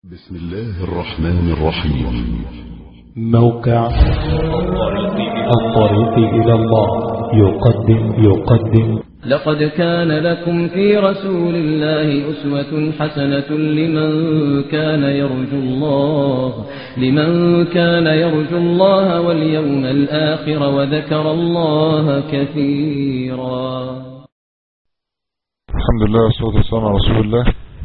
بسم الله الرحمن الرحيم موقع الطريق إلى الله يقدم يقدم لقد كان لكم في رسول الله أسوة حسنة لمن كان يرجو الله لمن كان يرجو الله واليوم الآخر وذكر الله كثيرا الحمد لله والصلاة والسلام على رسول الله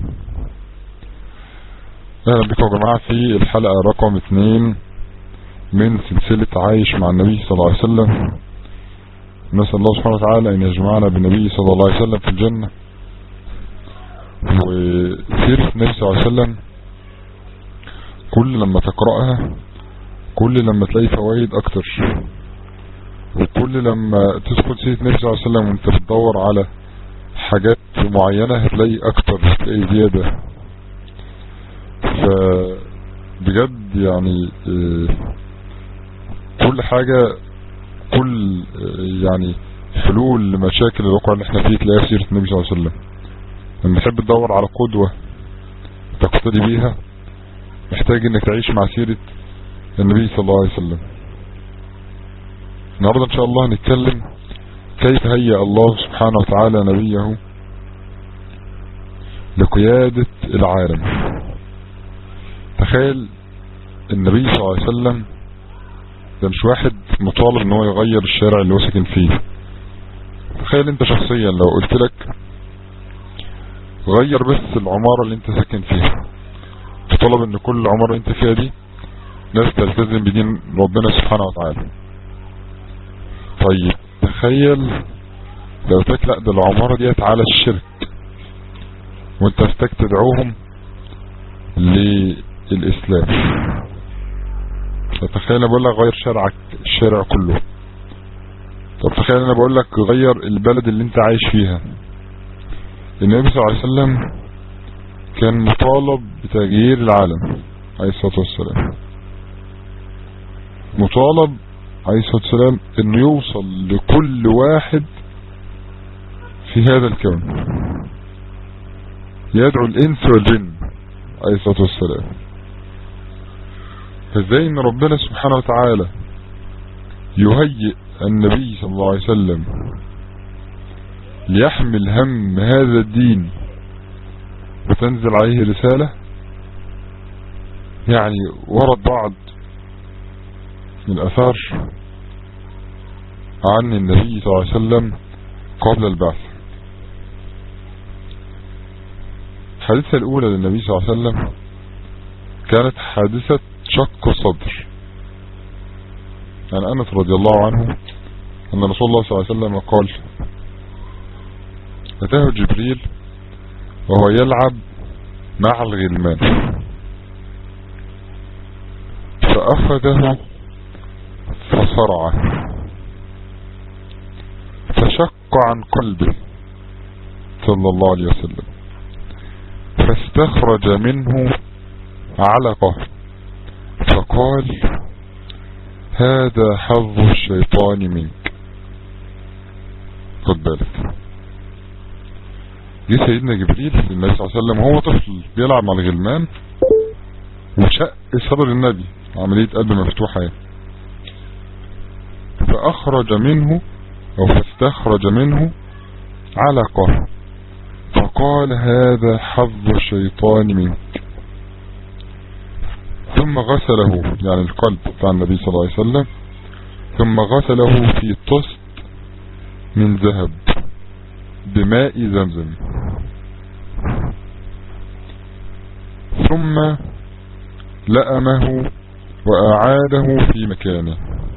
اهلا بكم يا جماعة في الحلقة رقم اثنين من سلسلة عايش مع النبي صلى الله عليه وسلم نسأل الله سبحانه وتعالى ان يجمعنا بالنبي صلى الله عليه وسلم في الجنة وسيرة النبي صلى الله عليه وسلم كل لما تقرأها كل لما تلاقي فوائد اكتر وكل لما تدخل سيرة النبي صلى الله عليه وسلم وانت بتدور على حاجات معينة هتلاقي اكتر هتلاقي زيادة فبجد يعني آه، كل حاجة كل آه، يعني حلول لمشاكل الواقع اللي احنا فيه تلاقيها في سيرة النبي صلى الله عليه وسلم لما تحب تدور على قدوة تقتدي بيها محتاج انك تعيش مع سيرة النبي صلى الله عليه وسلم النهاردة ان شاء الله هنتكلم كيف هيأ الله سبحانه وتعالى نبيه لقيادة العالم تخيل النبي صلى الله عليه وسلم ده مش واحد مطالب ان هو يغير الشارع اللي هو ساكن فيه تخيل انت شخصيا لو قلت لك غير بس العمارة اللي انت ساكن فيها تطلب ان كل عمارة انت فيها دي ناس تلتزم بدين ربنا سبحانه وتعالى طيب تخيل لو قلت لك لا ده العمارة ديت على الشرك وانت محتاج تدعوهم للإسلام تخيل انا بقول لك غير شارعك الشارع كله طب تخيل انا بقول لك غير البلد اللي انت عايش فيها النبي صلى الله عليه وسلم كان مطالب بتغيير العالم عليه الصلاة والسلام مطالب عليه الصلاة والسلام انه يوصل لكل واحد في هذا الكون يدعو الانس والجن عليه الصلاة والسلام فازاي ان ربنا سبحانه وتعالى يهيئ النبي صلى الله عليه وسلم ليحمل هم هذا الدين وتنزل عليه رسالة يعني ورد بعض من الأثار عن النبي صلى الله عليه وسلم قبل البعث الحادثة الأولى للنبي صلى الله عليه وسلم كانت حادثة شق الصدر عن أنس رضي الله عنه أن رسول الله صلى الله عليه وسلم قال أتاه جبريل وهو يلعب مع الغلمان فأخذه فصرعه فشق عن قلبه صلى الله عليه وسلم فاستخرج منه علقة فقال هذا حظ الشيطان منك خد بالك جه سيدنا جبريل النبي صلى الله عليه وسلم هو طفل بيلعب مع الغلمان وشق صدر النبي عملية قلب مفتوحة يعني. فأخرج منه أو فاستخرج منه علقة فقال هذا حظ الشيطان منك ثم غسله يعني القلب بتاع النبي صلى الله عليه وسلم ثم غسله في طست من ذهب بماء زمزم ثم لأمه وأعاده في مكانه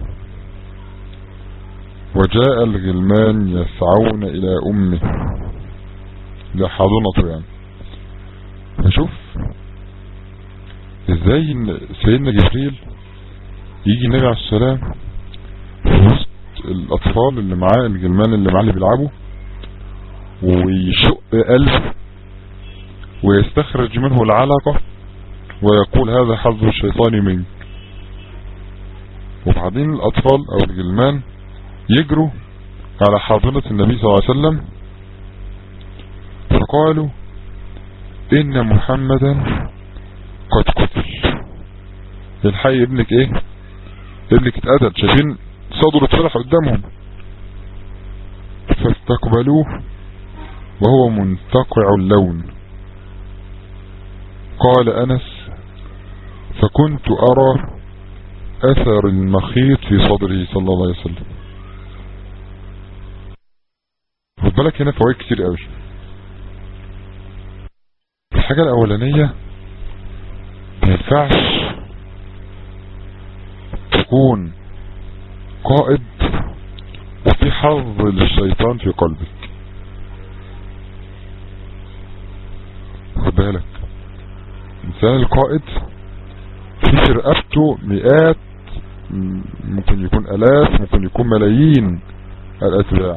وجاء الغلمان يسعون إلى أمه لحضنته يعني فشوف ازاي إن سيدنا جبريل يجي النبي عليه السلام في وسط الاطفال اللي معاه الجلمان اللي معاه اللي بيلعبوا ويشق قلبه ويستخرج منه العلقة ويقول هذا حظ الشيطان منك وبعدين الاطفال او الجلمان يجروا على حاضنة النبي صلى الله عليه وسلم فقالوا إن محمدا قد الحي ابنك ايه ابنك اتقتل شايفين صدره اتفتح قدامهم فاستقبلوه وهو منتقع اللون قال أنس فكنت أرى أثر المخيط في صدره صلى الله عليه وسلم خد بالك هنا فوائد كتير قوي الحاجة الأولانية ما ينفعش تكون قائد وفي حظ للشيطان في قلبك خد بالك الإنسان القائد في رقبته مئات ممكن يكون ألاف ممكن يكون ملايين الأتباع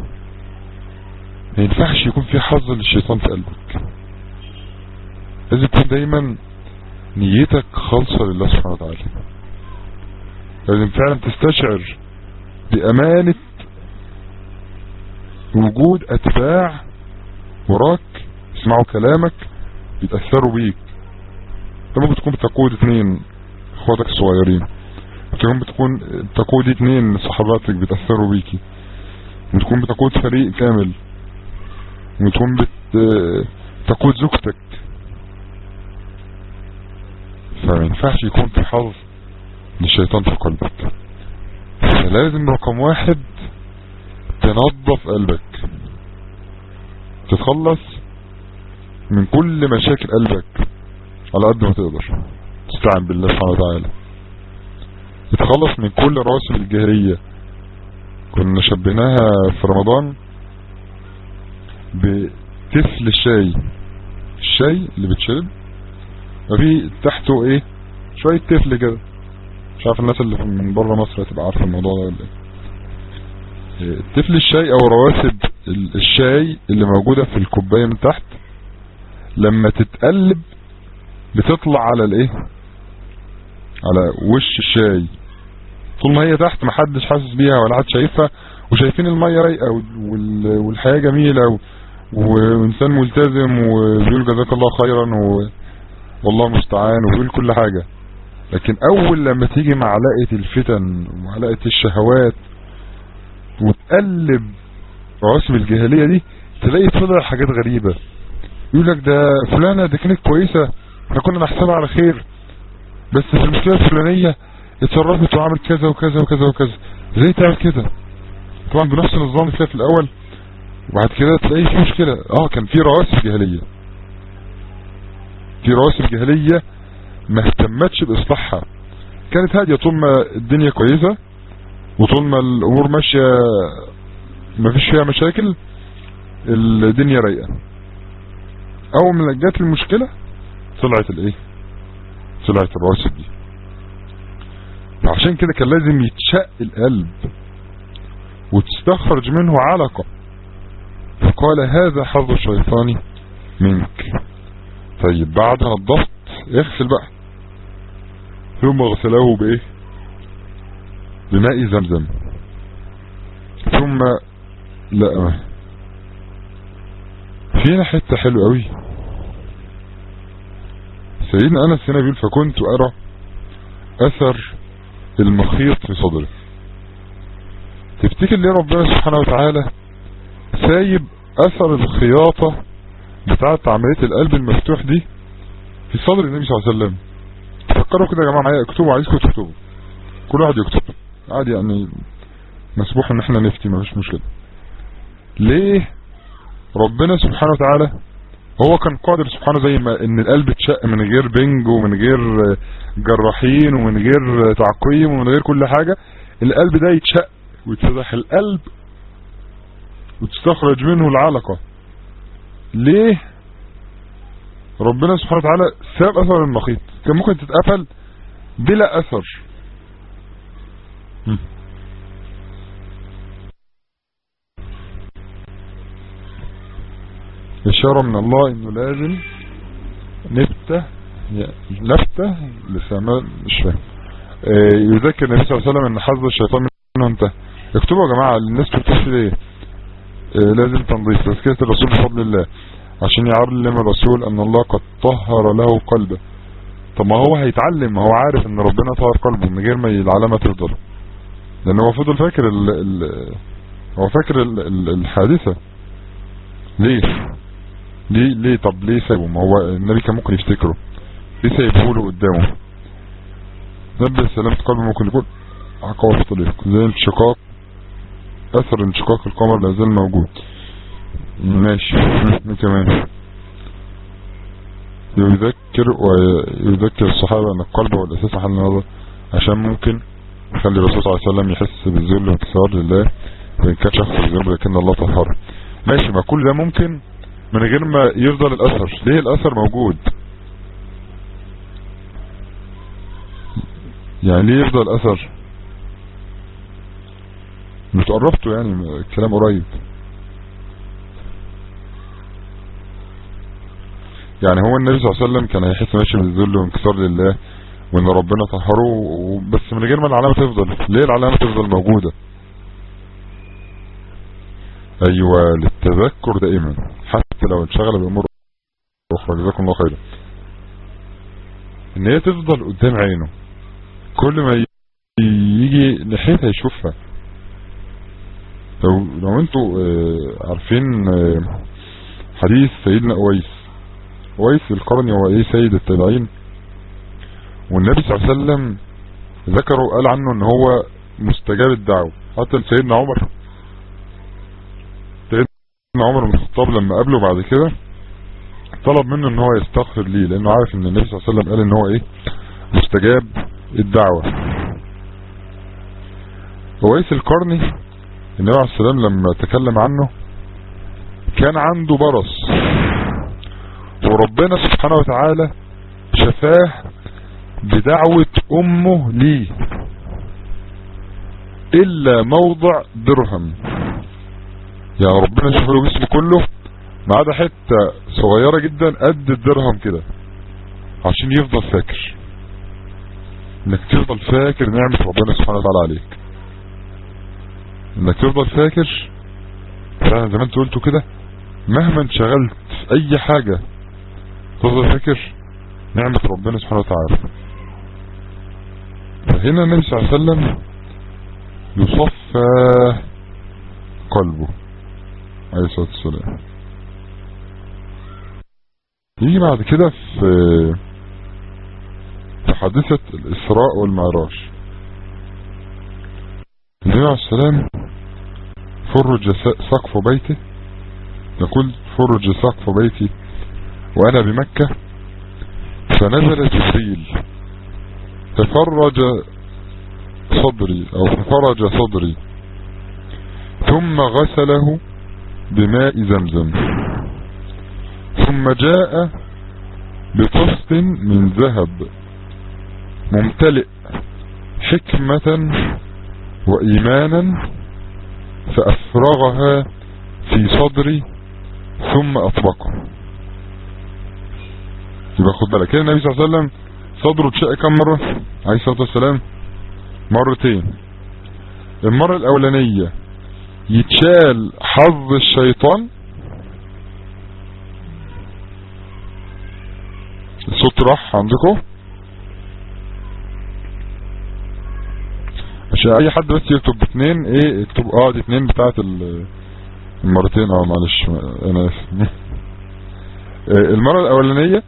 ما ينفعش يكون في حظ للشيطان في قلبك لازم تكون دايما نيتك خالصة لله سبحانه وتعالى لازم فعلا تستشعر بأمانة وجود أتباع وراك يسمعوا كلامك بيتأثروا بيك انت ممكن تكون بتقود اتنين اخواتك الصغيرين ممكن بتكون بتقود اتنين صحباتك بيتأثروا بيكي ممكن بتقود فريق كامل ممكن بتقود زوجتك فما ينفعش يكون في حظ للشيطان في قلبك فلازم رقم واحد تنظف قلبك تتخلص من كل مشاكل قلبك على قد ما تقدر تستعن بالله سبحانه وتعالى تتخلص من كل رواسب الجاهلية كنا شبهناها في رمضان بتفل الشاي الشاي اللي بتشرب وفي تحته ايه شوية تفل كده مش عارف الناس اللي من بره مصر هتبقى عارفه الموضوع ده ولا ايه تفل الشاي او رواسب الشاي اللي موجودة في الكوباية من تحت لما تتقلب بتطلع على الايه على وش الشاي طول ما هي تحت محدش حاسس بيها ولا حد شايفها وشايفين المية رايقة والحياة جميلة وانسان ملتزم وبيقول جزاك الله خيرا والله مستعان وبيقول كل حاجة لكن اول لما تيجي معلقة الفتن ومعلقة الشهوات وتقلب رواسب الجاهلية دي تلاقي طلع حاجات غريبة يقول لك ده فلانة دي كانت كويسة احنا كنا نحسبها على خير بس في المشكلة الفلانية اتصرفت وعملت كذا وكذا وكذا وكذا ازاي تعمل كده طبعا بنفس النظام كده في الاول وبعد كده تلاقي في مشكلة اه كان في رواسب جاهلية في رواسب جاهلية ما اهتمتش باصلاحها كانت هادية طول ما الدنيا كويسة وطول ما الامور ماشية ما فيش فيها مشاكل الدنيا رايقة اول ما جت المشكلة طلعت الايه طلعت الرواسب دي وعشان كده كان لازم يتشق القلب وتستخرج منه علقة فقال هذا حظ الشيطان منك طيب بعد نضفت اغسل بقى ثم غسله بايه بماء زمزم ثم لا فينا حتة حلوة قوي سيدنا انس هنا بيقول فكنت ارى اثر المخيط في صدري تفتكر ليه ربنا سبحانه وتعالى سايب اثر الخياطة بتاعت عملية القلب المفتوح دي في صدر النبي صلى الله عليه وسلم تفكروا كده يا جماعة معايا اكتبوا عايزكم تكتبوا كل واحد يكتب عادي يعني مسموح ان احنا نفتي مفيش مشكلة ليه ربنا سبحانه وتعالى هو كان قادر سبحانه زي ما ان القلب اتشق من غير بنج ومن غير جراحين ومن غير تعقيم ومن غير كل حاجة القلب ده يتشق ويتفتح القلب وتستخرج منه العلقة ليه ربنا سبحانه وتعالى ساب اثر المخيط كان ممكن تتقفل بلا اثر إشارة من الله إنه لازم نفتة لفتة لسماء مش فاهم يذكر النبي صلى الله عليه وسلم إن حظ الشيطان منه انتهى اكتبوا يا جماعة الناس بتكتب ليه لازم تنظيف تذكرة الرسول بفضل الله عشان يعلم الرسول أن الله قد طهر له قلبه طب ما هو هيتعلم ما هو عارف ان ربنا طهر قلبه من غير ما العلامة تفضل لان هو فضل فاكر ال ال هو فاكر ال ال الحادثة ليه ليه ليه طب ليه سايبه ما هو النبي كان ممكن يفتكره ليه سايبه له قدامه نبه سلامة قلبه ممكن يكون عقاب الطريق زي الانشقاق اثر انشقاق القمر لا زال موجود ماشي مين كمان يذكر ويذكر الصحابة ان القلب هو الاساس محل النظر عشان ممكن يخلي الرسول صلى الله عليه وسلم يحس بالذل وانكسار لله وان كان شخص الذنب لكن الله طهر ماشي ما كل ده ممكن من غير ما يفضل الاثر ليه الاثر موجود يعني ليه يفضل اثر مش قربته يعني الكلام قريب يعني هو النبي صلى الله عليه وسلم كان هيحس ماشي بالذل وانكسار لله وان ربنا طهره بس من غير ما العلامة تفضل ليه العلامة تفضل موجودة ايوه للتذكر دائما حتى لو انشغل بامور اخرى جزاكم الله خيرا ان هي تفضل قدام عينه كل ما يجي ناحيتها يشوفها لو لو انتوا اه عارفين اه حديث سيدنا اويس اويس القرني هو ايه سيد التابعين والنبي صلى الله عليه وسلم ذكره قال عنه ان هو مستجاب الدعوة حتى سيدنا عمر سيدنا عمر بن الخطاب لما قابله بعد كده طلب منه ان هو يستغفر ليه لانه عارف ان النبي صلى الله عليه وسلم قال ان هو ايه مستجاب الدعوة اويس القرني النبي عليه السلام لما تكلم عنه كان عنده برص وربنا سبحانه وتعالى شفاه بدعوة امه ليه الا موضع درهم يعني ربنا شفاه له جسمه كله ما عدا حتة صغيرة جدا قد الدرهم كده عشان يفضل فاكر انك تفضل فاكر نعمة ربنا سبحانه وتعالى عليك انك تفضل فاكر فعلا زي ما انت قلتوا كده مهما انشغلت في اي حاجة تفضل فاكر نعمة ربنا سبحانه وتعالى فهنا النبي صلى الله عليه وسلم يصفى قلبه عليه الصلاة والسلام يجي بعد كده في في حادثة الإسراء والمعراج النبي عليه السلام فرج سقف بيته يقول فرج سقف بيتي وأنا بمكة فنزل جبريل ففرج صدري أو ففرج صدري ثم غسله بماء زمزم ثم جاء بطست من ذهب ممتلئ حكمة وإيمانا فأفرغها في صدري ثم أطبقه يبقى خد بالك كده النبي صلى الله عليه وسلم صدره اتشق كم مرة عليه الصلاة والسلام مرتين المرة الأولانية يتشال حظ الشيطان الصوت راح عندكم عشان اي حد بس يكتب اتنين ايه يكتب اه دي اتنين بتاعت المرتين اه معلش انا اسف المرة الاولانية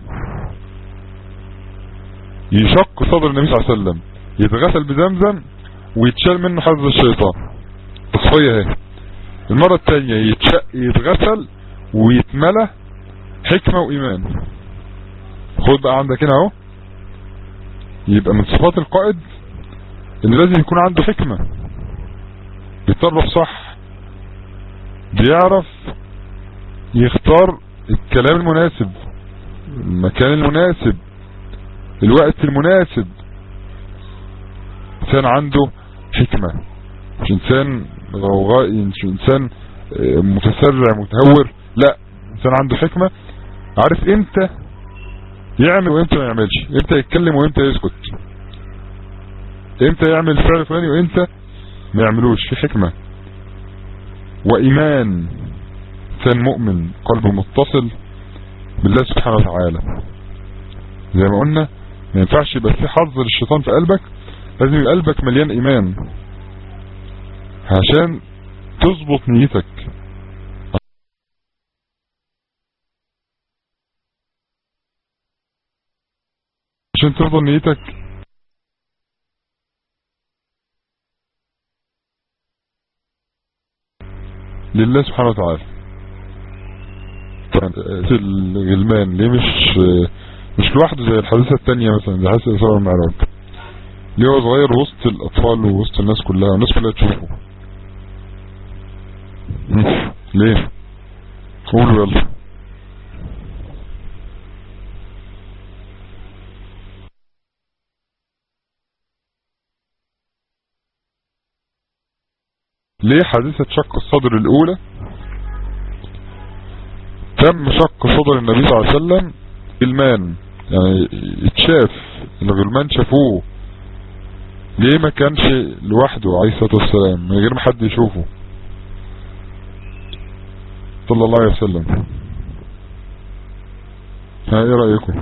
يشق صدر النبي صلى الله عليه وسلم يتغسل بزمزم ويتشال منه حظ الشيطان تصفية اهي المرة التانية يتشق يتغسل ويتملى حكمة وايمان خد بقى عندك هنا اهو يبقى من صفات القائد اللي لازم يكون عنده حكمة بيتصرف صح بيعرف يختار الكلام المناسب المكان المناسب الوقت المناسب انسان عنده حكمة مش انسان غوغائي مش انسان متسرع متهور لا انسان عنده حكمة عارف امتى يعمل وامتى ما يعملش امتى يتكلم وامتى يسكت امتى يعمل فعل فلاني وامتى ما يعملوش في حكمة وايمان انسان مؤمن قلبه متصل بالله سبحانه وتعالى زي ما قلنا ما ينفعش يبقى في حظ للشيطان في قلبك لازم يبقى قلبك مليان ايمان عشان تظبط نيتك عشان تفضل نيتك لله سبحانه وتعالى الغلمان ليه مش مش لوحده زي الحادثة التانية مثلا زي حادثة الإسراء والمعراج ليه هو صغير وسط الأطفال ووسط الناس كلها والناس كلها تشوفه مم. ليه قولوا يلا ليه حادثة شق الصدر الأولى تم شق صدر النبي صلى الله عليه وسلم غلمان يعني اتشاف الغلمان شافوه ليه ما كانش لوحده عليه الصلاة والسلام من غير ما حد يشوفه صلى الله عليه وسلم ها ايه رأيكم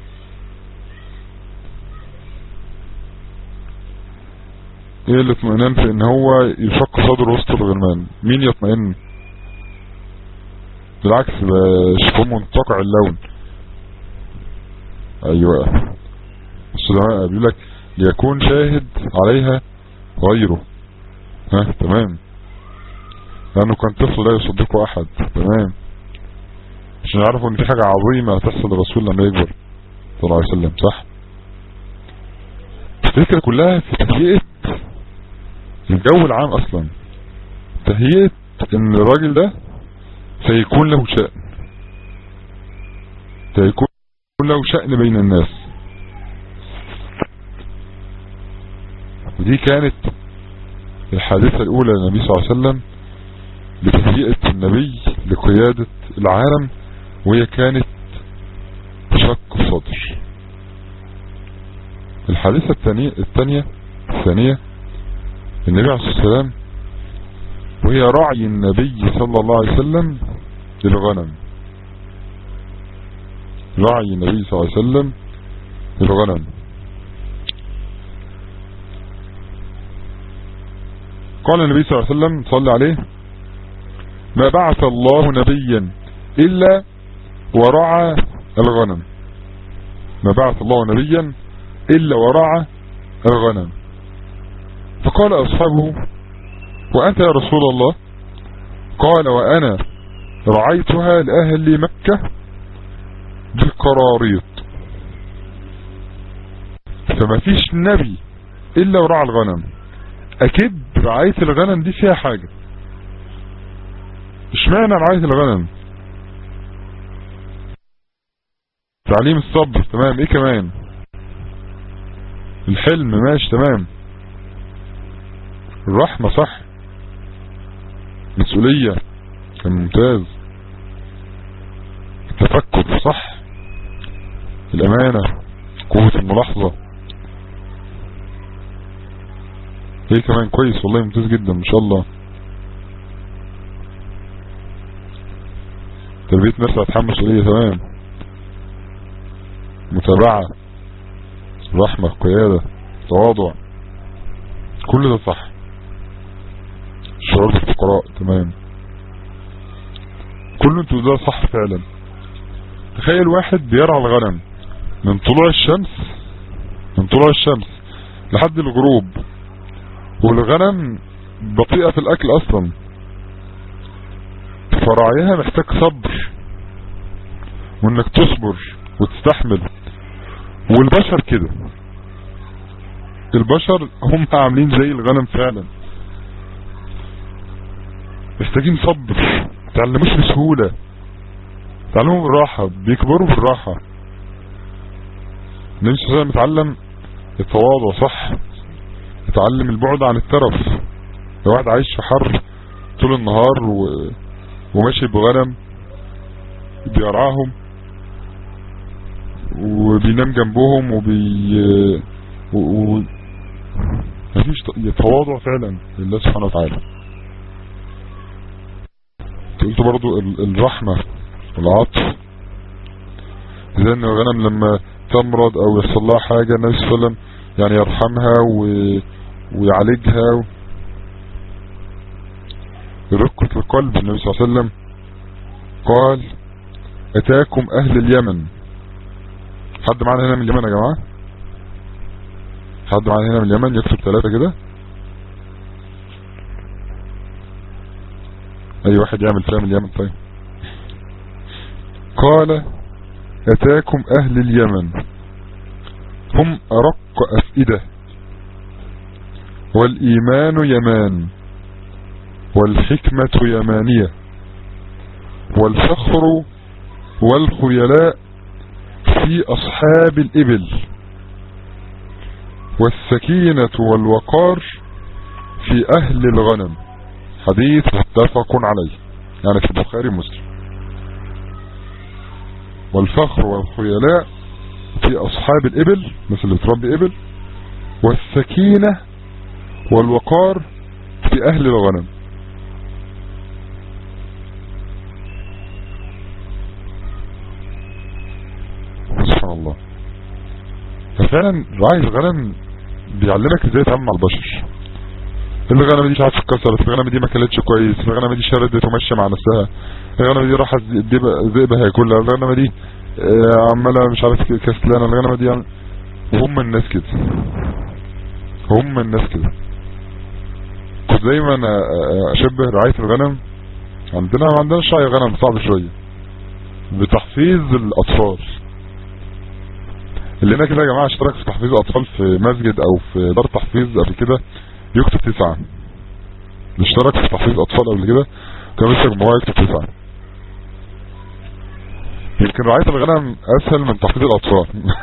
ايه الاطمئنان في ان هو يشق صدره وسط الغلمان مين يطمئن بالعكس شكون منتقع اللون ايوه السلماء بيقول لك ليكون شاهد عليها غيره ها تمام لانه كان طفل لا يصدقه احد تمام عشان يعرفوا ان في حاجة عظيمة هتحصل للرسول لما يكبر صلى الله عليه وسلم صح الفكرة كلها في تهيئة الجو العام اصلا تهيئة ان الراجل ده سيكون له شأن سيكون له شأن بين الناس ودي كانت الحادثة الاولى للنبي صلى الله عليه وسلم لتهيئة النبي لقيادة العالم وهي كانت شق الصدر الحادثة الثانية الثانية الثانية النبي عليه الصلاة والسلام وهي رعي النبي صلى الله عليه وسلم للغنم رعي النبي صلى الله عليه وسلم للغنم قال النبي صلى الله عليه وسلم صلى عليه ما بعث الله نبيا إلا ورعى الغنم ما بعث الله نبيا إلا ورعى الغنم فقال أصحابه وأنت يا رسول الله قال وأنا رعيتها لأهل مكة بالقراريط فما فيش نبي إلا ورعى الغنم أكيد رعاية الغنم دي فيها حاجة اشمعنى رعاية الغنم تعليم الصبر تمام ايه كمان الحلم ماشي تمام الرحمة صح مسؤولية كان ممتاز التفكر صح الامانة قوة الملاحظة ايه كمان كويس والله ممتاز جدا ما شاء الله تربية نفسها تحمل مسؤولية تمام متابعة رحمة قيادة تواضع كل ده صح شعور بالفقراء تمام كل انتوا ده صح فعلا تخيل واحد بيرعى الغنم من طلوع الشمس من طلوع الشمس لحد الغروب والغنم بطيئة في الاكل اصلا فرعيها محتاج صبر وانك تصبر وتستحمل والبشر كده البشر هم عاملين زي الغنم فعلا محتاجين صبر تعلموش بسهولة تعلموا بالراحة بيكبروا بالراحة النبي صلى الله عليه وسلم اتعلم التواضع صح اتعلم البعد عن الترف لو واحد عايش في حر طول النهار و... وماشي بغنم بيرعاهم وبينام جنبهم وبي و... و... مفيش تواضع فعلا لله سبحانه وتعالى قلت برضو الرحمة والعطف زي ان الغنم لما تمرض او يحصل لها حاجة النبي صلى الله عليه وسلم يعني يرحمها و... ويعالجها و... رقة القلب النبي صلى الله عليه وسلم قال اتاكم اهل اليمن حد معانا هنا من اليمن يا جماعة حد معانا هنا من اليمن يكتب ثلاثة كده اي واحد يعمل فيها من اليمن طيب قال اتاكم اهل اليمن هم ارق افئدة والايمان يمان والحكمة يمانية والفخر والخيلاء في اصحاب الابل والسكينة والوقار في اهل الغنم حديث متفق عليه يعني في البخاري ومسلم والفخر والخيلاء في أصحاب الإبل مثل اللي تربي إبل والسكينة والوقار في أهل الغنم سبحان الله ففعلا راعي الغنم بيعلمك ازاي تتعامل مع البشر الغنمه دي مش عارف اتكسرت الغنمه دي ما كلتش كويس الغنمه دي شردت وماشيه مع نفسها الغنمه دي راحت الذئب هياكلها الغنمه دي آه، عماله مش عارف كسلانه الغنمه دي يعني وهم الناس كده هم الناس كده كنت دايما آه، اشبه رعايه الغنم عندنا ما عندناش رعي غنم صعب شويه بتحفيظ الاطفال اللي هنا كده يا جماعه اشترك في تحفيظ الاطفال في مسجد او في دار تحفيظ قبل كده يكتب تسعة اللي اشترك في تحفيظ اطفال قبل كده كان مسك مجموعه يكتب تسعة يمكن رعاية الغنم اسهل من تحفيظ الاطفال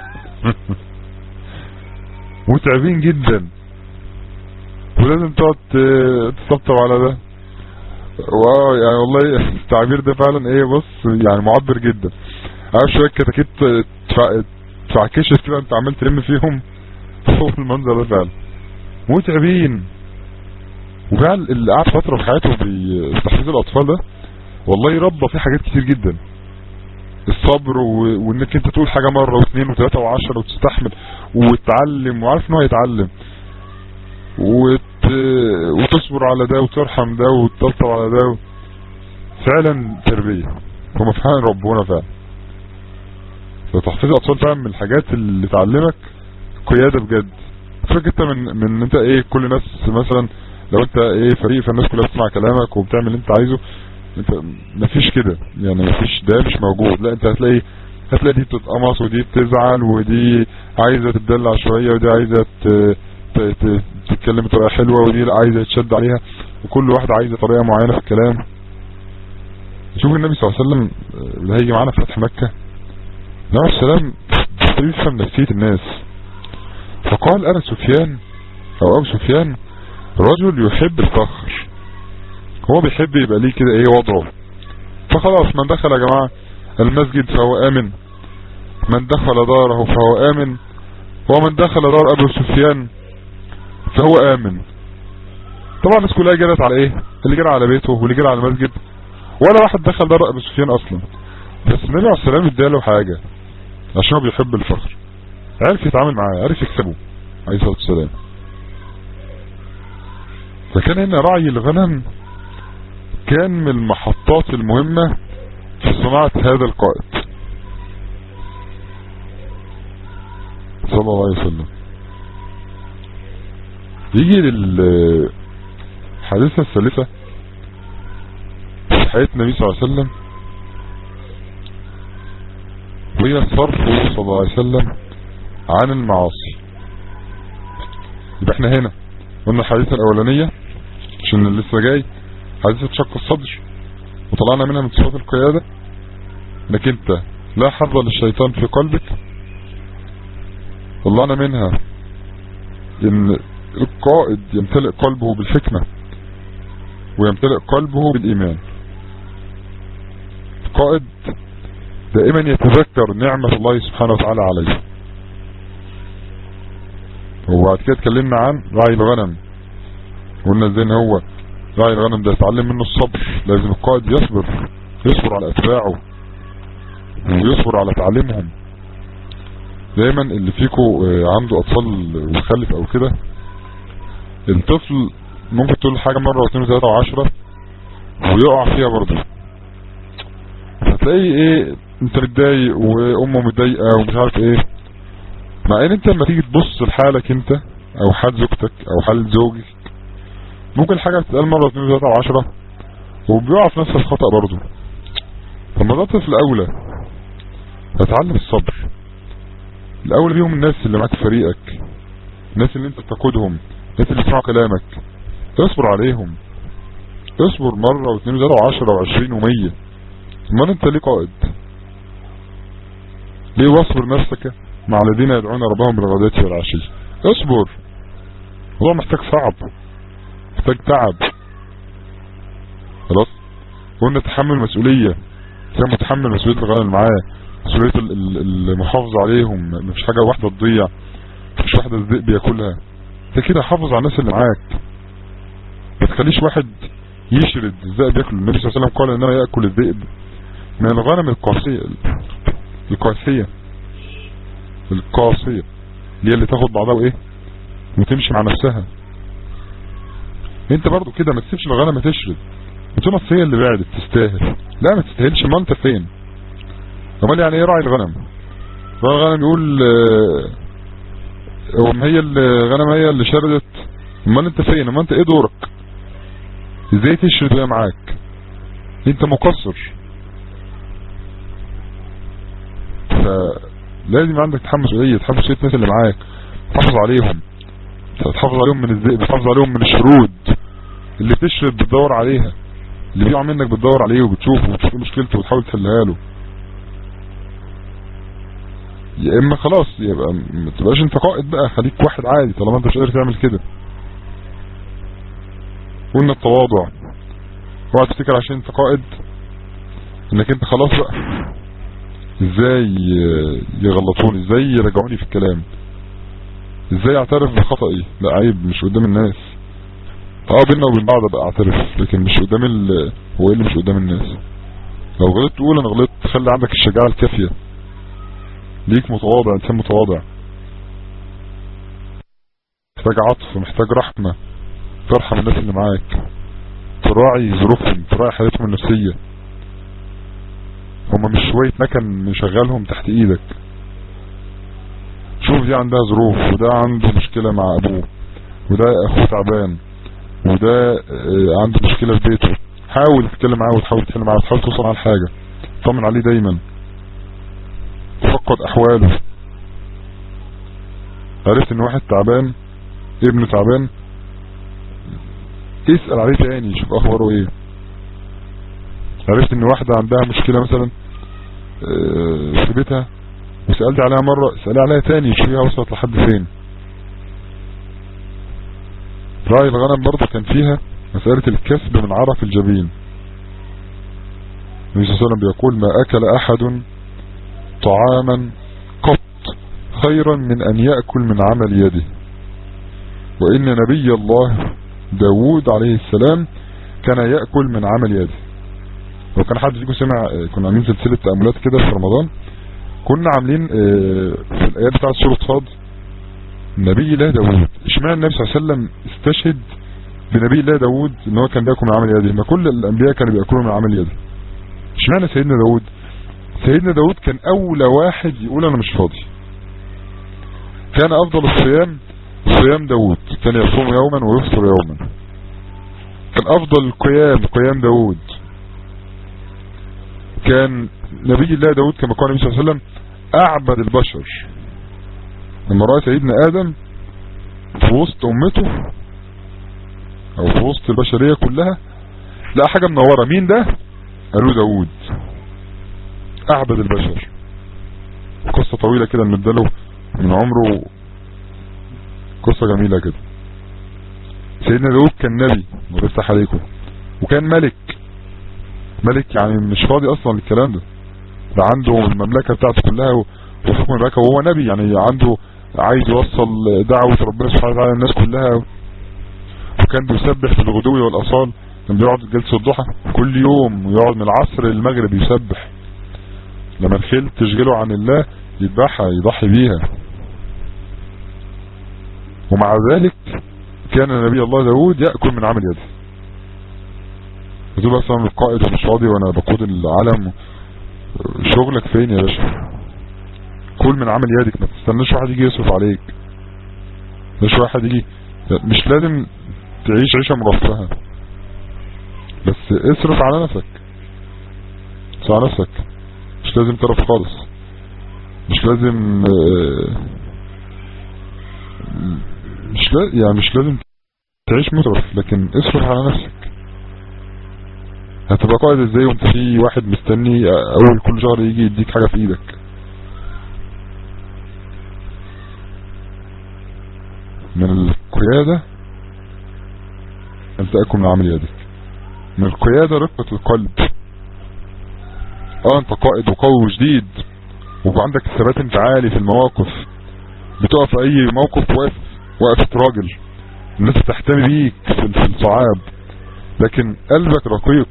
متعبين جدا ولازم تقعد ت- تطبطب على ده واو يعني والله التعبير ده فعلا ايه بص يعني معبر جدا عارف شوية كتاكيت تفع- تفعكشت كده انت عمال تلم فيهم فوق المنظر ده فعلا متعبين وفعلا اللي قعد فترة في حياته في تحفيظ الاطفال ده والله ربى فيه حاجات كتير جدا الصبر و... وانك انت تقول حاجة مرة واثنين وثلاثة وعشرة وتستحمل وتتعلم وعارف ان هو يتعلم وت... وتصبر على ده وترحم ده وتطبطب على ده فعلا تربية هم فعلا ربونا فعلا فتحفيظ الاطفال فعلا من الحاجات اللي تعلمك قيادة بجد فاكر انت من من ان انت ايه كل الناس مثلا لو انت ايه فريق فالناس كلها بتسمع كلامك وبتعمل اللي انت عايزه انت مفيش كده يعني مفيش ده مش موجود لا انت هتلاقي هتلاقي دي بتتقمص ودي بتزعل ودي عايزة تدلع شوية ودي عايزة ت- ت- ت- تتكلم بطريقة حلوة ودي لا عايزة تشد عليها وكل واحد عايزة طريقة معينة في الكلام شوف النبي صلى الله عليه وسلم اه، اللي هيجي معانا في فتح مكة النبي عليه السلام بيفهم نفسية الناس فقال انا سفيان او ابو سفيان رجل يحب الفخر هو بيحب يبقى ليه كده ايه وضعه فخلاص من دخل يا جماعة المسجد فهو امن من دخل داره فهو امن ومن دخل دار ابو سفيان فهو امن طبعا الناس كلها جرت على ايه اللي جرى على بيته واللي جرى على المسجد ولا واحد دخل دار ابو سفيان اصلا بس النبي عليه السلام اداله حاجة عشان هو بيحب الفخر عرف يتعامل معاه عرف يكسبه عليه الصلاة والسلام فكان هنا رعي الغنم كان من المحطات المهمة في صناعة هذا القائد صلى الله عليه وسلم يجي للحادثة الثالثة في حياة النبي صلى الله عليه وسلم وهي صرفه صلى الله عليه وسلم عن المعاصي يبقى احنا هنا قلنا الحادثة الأولانية عشان اللي لسه جاي حادثة شق الصدر وطلعنا منها من صفات القيادة انك انت لا حظ للشيطان في قلبك طلعنا منها ان القائد يمتلئ قلبه بالحكمة ويمتلئ قلبه بالإيمان القائد دائما يتذكر نعمة الله سبحانه وتعالى عليه وبعد كده اتكلمنا عن راعي الغنم قلنا ازاي ان هو راعي الغنم ده يتعلم منه الصبر لازم القائد يصبر يصبر على اتباعه ويصبر على تعليمهم دايما اللي فيكو آه، عنده اطفال وخلف او كده الطفل ممكن تقول حاجة مرة واثنين وثلاثة وعشرة ويقع فيها برضه فتلاقي ايه انت متضايق وامه متضايقة ومش عارف ايه مع ان انت لما تيجي تبص لحالك انت او حال زوجتك او حال زوجك ممكن الحاجة بتتقال مرة واثنين وثلاثة وعشرة وبيقع في نفس الخطأ برضه طب ما ده طفل اولى فتعلم الصبر الاولى بيهم الناس اللي معاك في فريقك الناس اللي انت بتقودهم الناس اللي بيسمعوا كلامك اصبر عليهم اصبر مرة واثنين وثلاثة وعشرة وعشرين ومية امال انت ليه قائد ليه واصبر نفسك مع الذين يدعون ربهم بالغداة والعشي اصبر الموضوع محتاج صعب محتاج تعب خلاص قلنا تحمل مسؤولية كان متحمل مسؤولية الغنم اللي معاه مسؤولية ال- ال- المحافظة عليهم مفيش حاجة واحدة تضيع مفيش واحدة الذئب ياكلها انت كده حافظ على الناس اللي معاك ما تخليش واحد يشرد الذئب ياكل النبي صلى الله عليه وسلم قال انما ياكل الذئب من الغنم القاسية القاسية القاسية اللي هي اللي تاخد بعضها وايه وتمشي مع نفسها انت برضو كده ما تسيبش الغنم تشرد بتقول هي اللي بعدت تستاهل لا ما تستاهلش ما انت فين امال يعني ايه راعي الغنم راعي الغنم يقول آه، هو ما هي الغنم هي اللي شردت امال انت فين امال انت ايه دورك ازاي تشرد وهي معاك انت مقصر فلازم عندك تحمل مسؤولية تحمل مسؤولية الناس اللي معاك تحافظ عليهم تحافظ عليهم من الذئب تحافظ عليهم من الشرود اللي بتشرد بتدور عليها اللي بيقع منك بتدور عليه وبتشوفه وبتشوف مشكلته وتحاول تحلها له يا اما خلاص يبقى ما تبقاش انت قائد بقى خليك واحد عادي طالما انت مش قادر تعمل كده قلنا التواضع اوعى تفتكر عشان انت قائد انك انت خلاص بقى ازاي يغلطوني ازاي يرجعوني في الكلام ازاي اعترف بخطئي لا عيب مش قدام الناس اه بينا وبين بعض ابقى اعترف لكن مش قدام ال... هو ايه اللي مش قدام الناس لو غلطت تقول انا غلطت خلي عندك الشجاعة الكافية ليك متواضع انسان متواضع محتاج عطف محتاج رحمة ترحم الناس اللي معاك تراعي ظروفهم تراعي حالتهم النفسية هما مش شوية مكن مشغلهم تحت ايدك شوف دي عندها ظروف وده عنده مشكلة مع ابوه وده اخوه تعبان وده آه، عنده مشكلة في بيته حاول تتكلم معاه وتحاول تحل معاه وتحاول توصل على حاجة طمن عليه دايما تفقد احواله عرفت ان واحد تعبان ابنه تعبان اسأل عليه تاني شوف اخباره ايه عرفت ان واحدة عندها مشكلة مثلا آه، في بيتها وسألت عليها مرة اسألي عليها تاني شوفيها وصلت لحد فين راعي الغنم برضه كان فيها مسألة الكسب من عرف الجبين النبي صلى الله عليه وسلم بيقول ما أكل أحد طعاما قط خيرا من أن يأكل من عمل يده وإن نبي الله داود عليه السلام كان يأكل من عمل يده لو كان حد فيكم سمع آه، كنا عاملين سلسلة تأملات كده في رمضان كنا عاملين آه، في الآيات بتاعت سورة صاد نبي الله داود اشمعنى النبي صلى الله عليه وسلم استشهد بنبي الله داود ان هو كان بياكل من عمل يده ما كل الانبياء كانوا بياكلوا من عمل يده اشمعنى سيدنا داود سيدنا داود كان اولى واحد يقول انا مش فاضي كان افضل الصيام صيام داود كان يصوم يوما ويفطر يوما كان افضل القيام قيام داود كان نبي الله داود كما قال النبي صلى الله عليه وسلم اعبد البشر لما رأى سيدنا آدم في وسط أمته أو في وسط البشرية كلها لقى حاجة منورة مين ده؟ قالوا داود أعبد البشر قصة طويلة كده نداله من عمره قصة جميلة كده سيدنا داود كان نبي ورفتح عليكم وكان ملك ملك يعني مش فاضي أصلا للكلام ده ده عنده المملكة بتاعته كلها وحكم المملكة وهو نبي يعني عنده عايز يوصل دعوة ربنا سبحانه وتعالى للناس كلها وكان بيسبح في الغدو والأصال كان بيقعد جلسة الضحى كل يوم ويقعد من العصر للمغرب يسبح لما الخيل تشغله عن الله يذبحها يضحي بيها ومع ذلك كان نبي الله داود يأكل من عمل يده بتقول اصلا القائد ومش راضي وانا بقود العالم شغلك فين يا باشا كل من عمل يدك ما تستناش واحد يجي يصرف عليك مش واحد يجي مش لازم تعيش عيشة مرفهة بس اصرف على نفسك اصرف على نفسك مش لازم ترف خالص مش لازم مش لازم يعني مش لازم تعيش مترف لكن اصرف على نفسك هتبقى قائد ازاي وانت في واحد مستني اول كل شهر يجي يديك حاجة في ايدك من القيادة ان تأكل من عمل يدك من القيادة رقة القلب اه انت قائد وقوي وجديد وعندك ثبات انفعالي في المواقف بتقف في اي موقف واقف وقفة راجل الناس تحتمي بيك في الصعاب لكن قلبك رقيق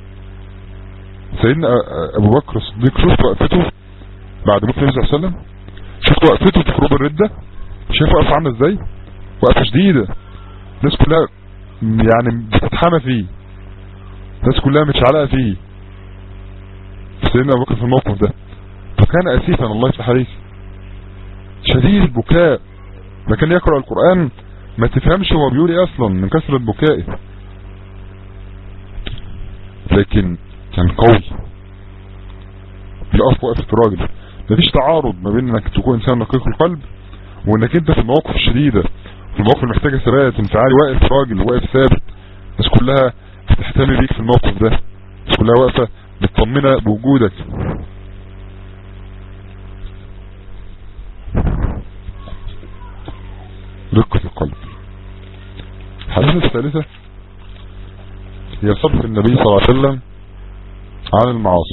سيدنا ابو بكر الصديق شفت وقفته بعد موت النبي صلى الله عليه وسلم شفت وقفته في حروب الردة شايف وقفه عامله ازاي وقفه شديده الناس كلها يعني بتتحمى فيه الناس كلها متشعلقه فيه سيدنا ابو بكر في الموقف ده فكان اسيفا الله يفتح عليك شديد البكاء ما كان يقرأ القرآن ما تفهمش هو بيقول ايه اصلا من كثرة بكائه لكن كان قوي بيقف وقفة راجل مفيش تعارض ما بين انك تكون انسان نقيق القلب وانك انت في المواقف الشديدة في المواقف اللي محتاجة ثبات انفعالي واقف راجل واقف ثابت الناس كلها تهتم بيك في الموقف ده الناس كلها واقفة مطمنة بوجودك رقة القلب الحديث الثالثة هي صرف النبي صلى الله عليه وسلم عن المعاصي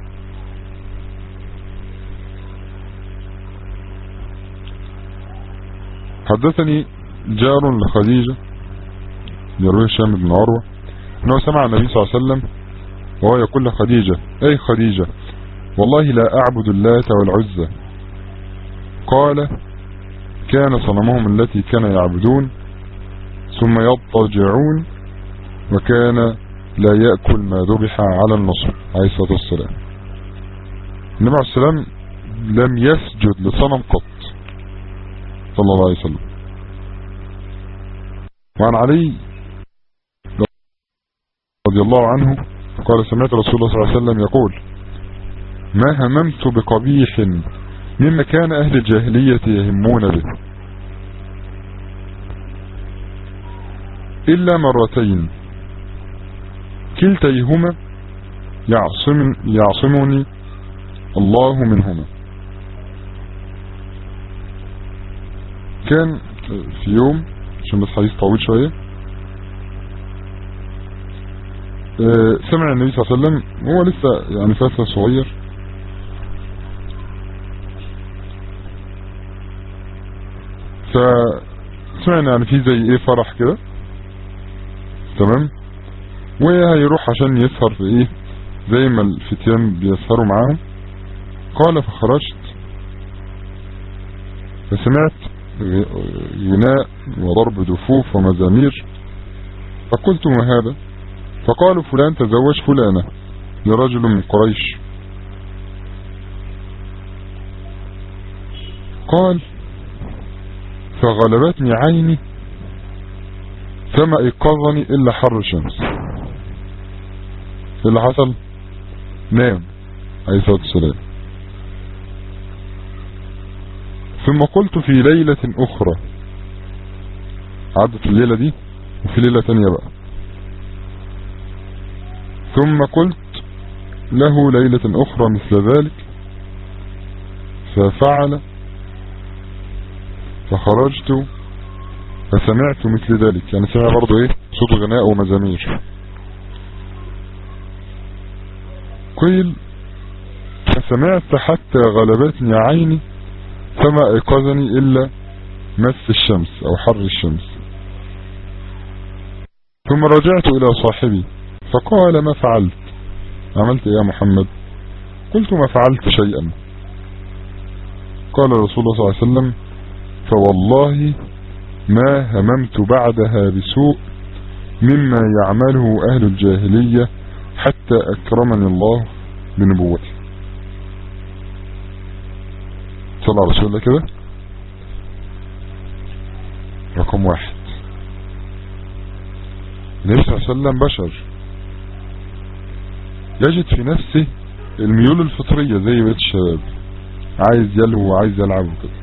حدثني جار لخديجة يروي هشام بن عروة انه سمع النبي صلى الله عليه وسلم وهو يقول لخديجة اي خديجة والله لا اعبد اللات والعزة قال كان صنمهم التي كان يعبدون ثم يضطجعون وكان لا يأكل ما ذبح على النصر عليه الصلاة والسلام النبي عليه السلام لم يسجد لصنم قط صلى الله عليه وسلم وعن علي رضي الله عنه قال سمعت رسول الله صلى الله عليه وسلم يقول ما هممت بقبيح مما كان أهل الجاهلية يهمون به إلا مرتين كلتيهما يعصم يعصمني الله منهما كان في يوم عشان بس حديث طويل شوية سمع النبي صلى الله عليه وسلم هو لسه يعني فتى صغير فسمعنا يعني في زي ايه فرح كده تمام وهيروح عشان يسهر في ايه زي ما الفتيان بيسهروا معاهم قال فخرجت فسمعت غناء وضرب دفوف ومزامير فقلت ما هذا فقالوا فلان تزوج فلانة لرجل من قريش قال فغلبتني عيني فما ايقظني الا حر الشمس اللي حصل نام عليه الصلاة والسلام ثم قلت في ليلة اخرى عدت الليلة دي وفي ليلة تانية بقى ثم قلت له ليلة اخرى مثل ذلك ففعل فخرجت فسمعت مثل ذلك يعني سمع برضو ايه صوت غناء ومزامير قيل فسمعت حتى غلبتني عيني فما ايقظني الا مس الشمس او حر الشمس ثم رجعت الى صاحبي فقال ما فعلت عملت ايه يا محمد قلت ما فعلت شيئا قال رسول الله صلى الله عليه وسلم فوالله ما هممت بعدها بسوء مما يعمله أهل الجاهلية حتى أكرمني الله بنبوته صلى على رسول الله كده رقم واحد النبي صلى الله عليه وسلم بشر يجد في نفسه الميول الفطرية زي بيت الشباب عايز يلهو وعايز يلعب وكده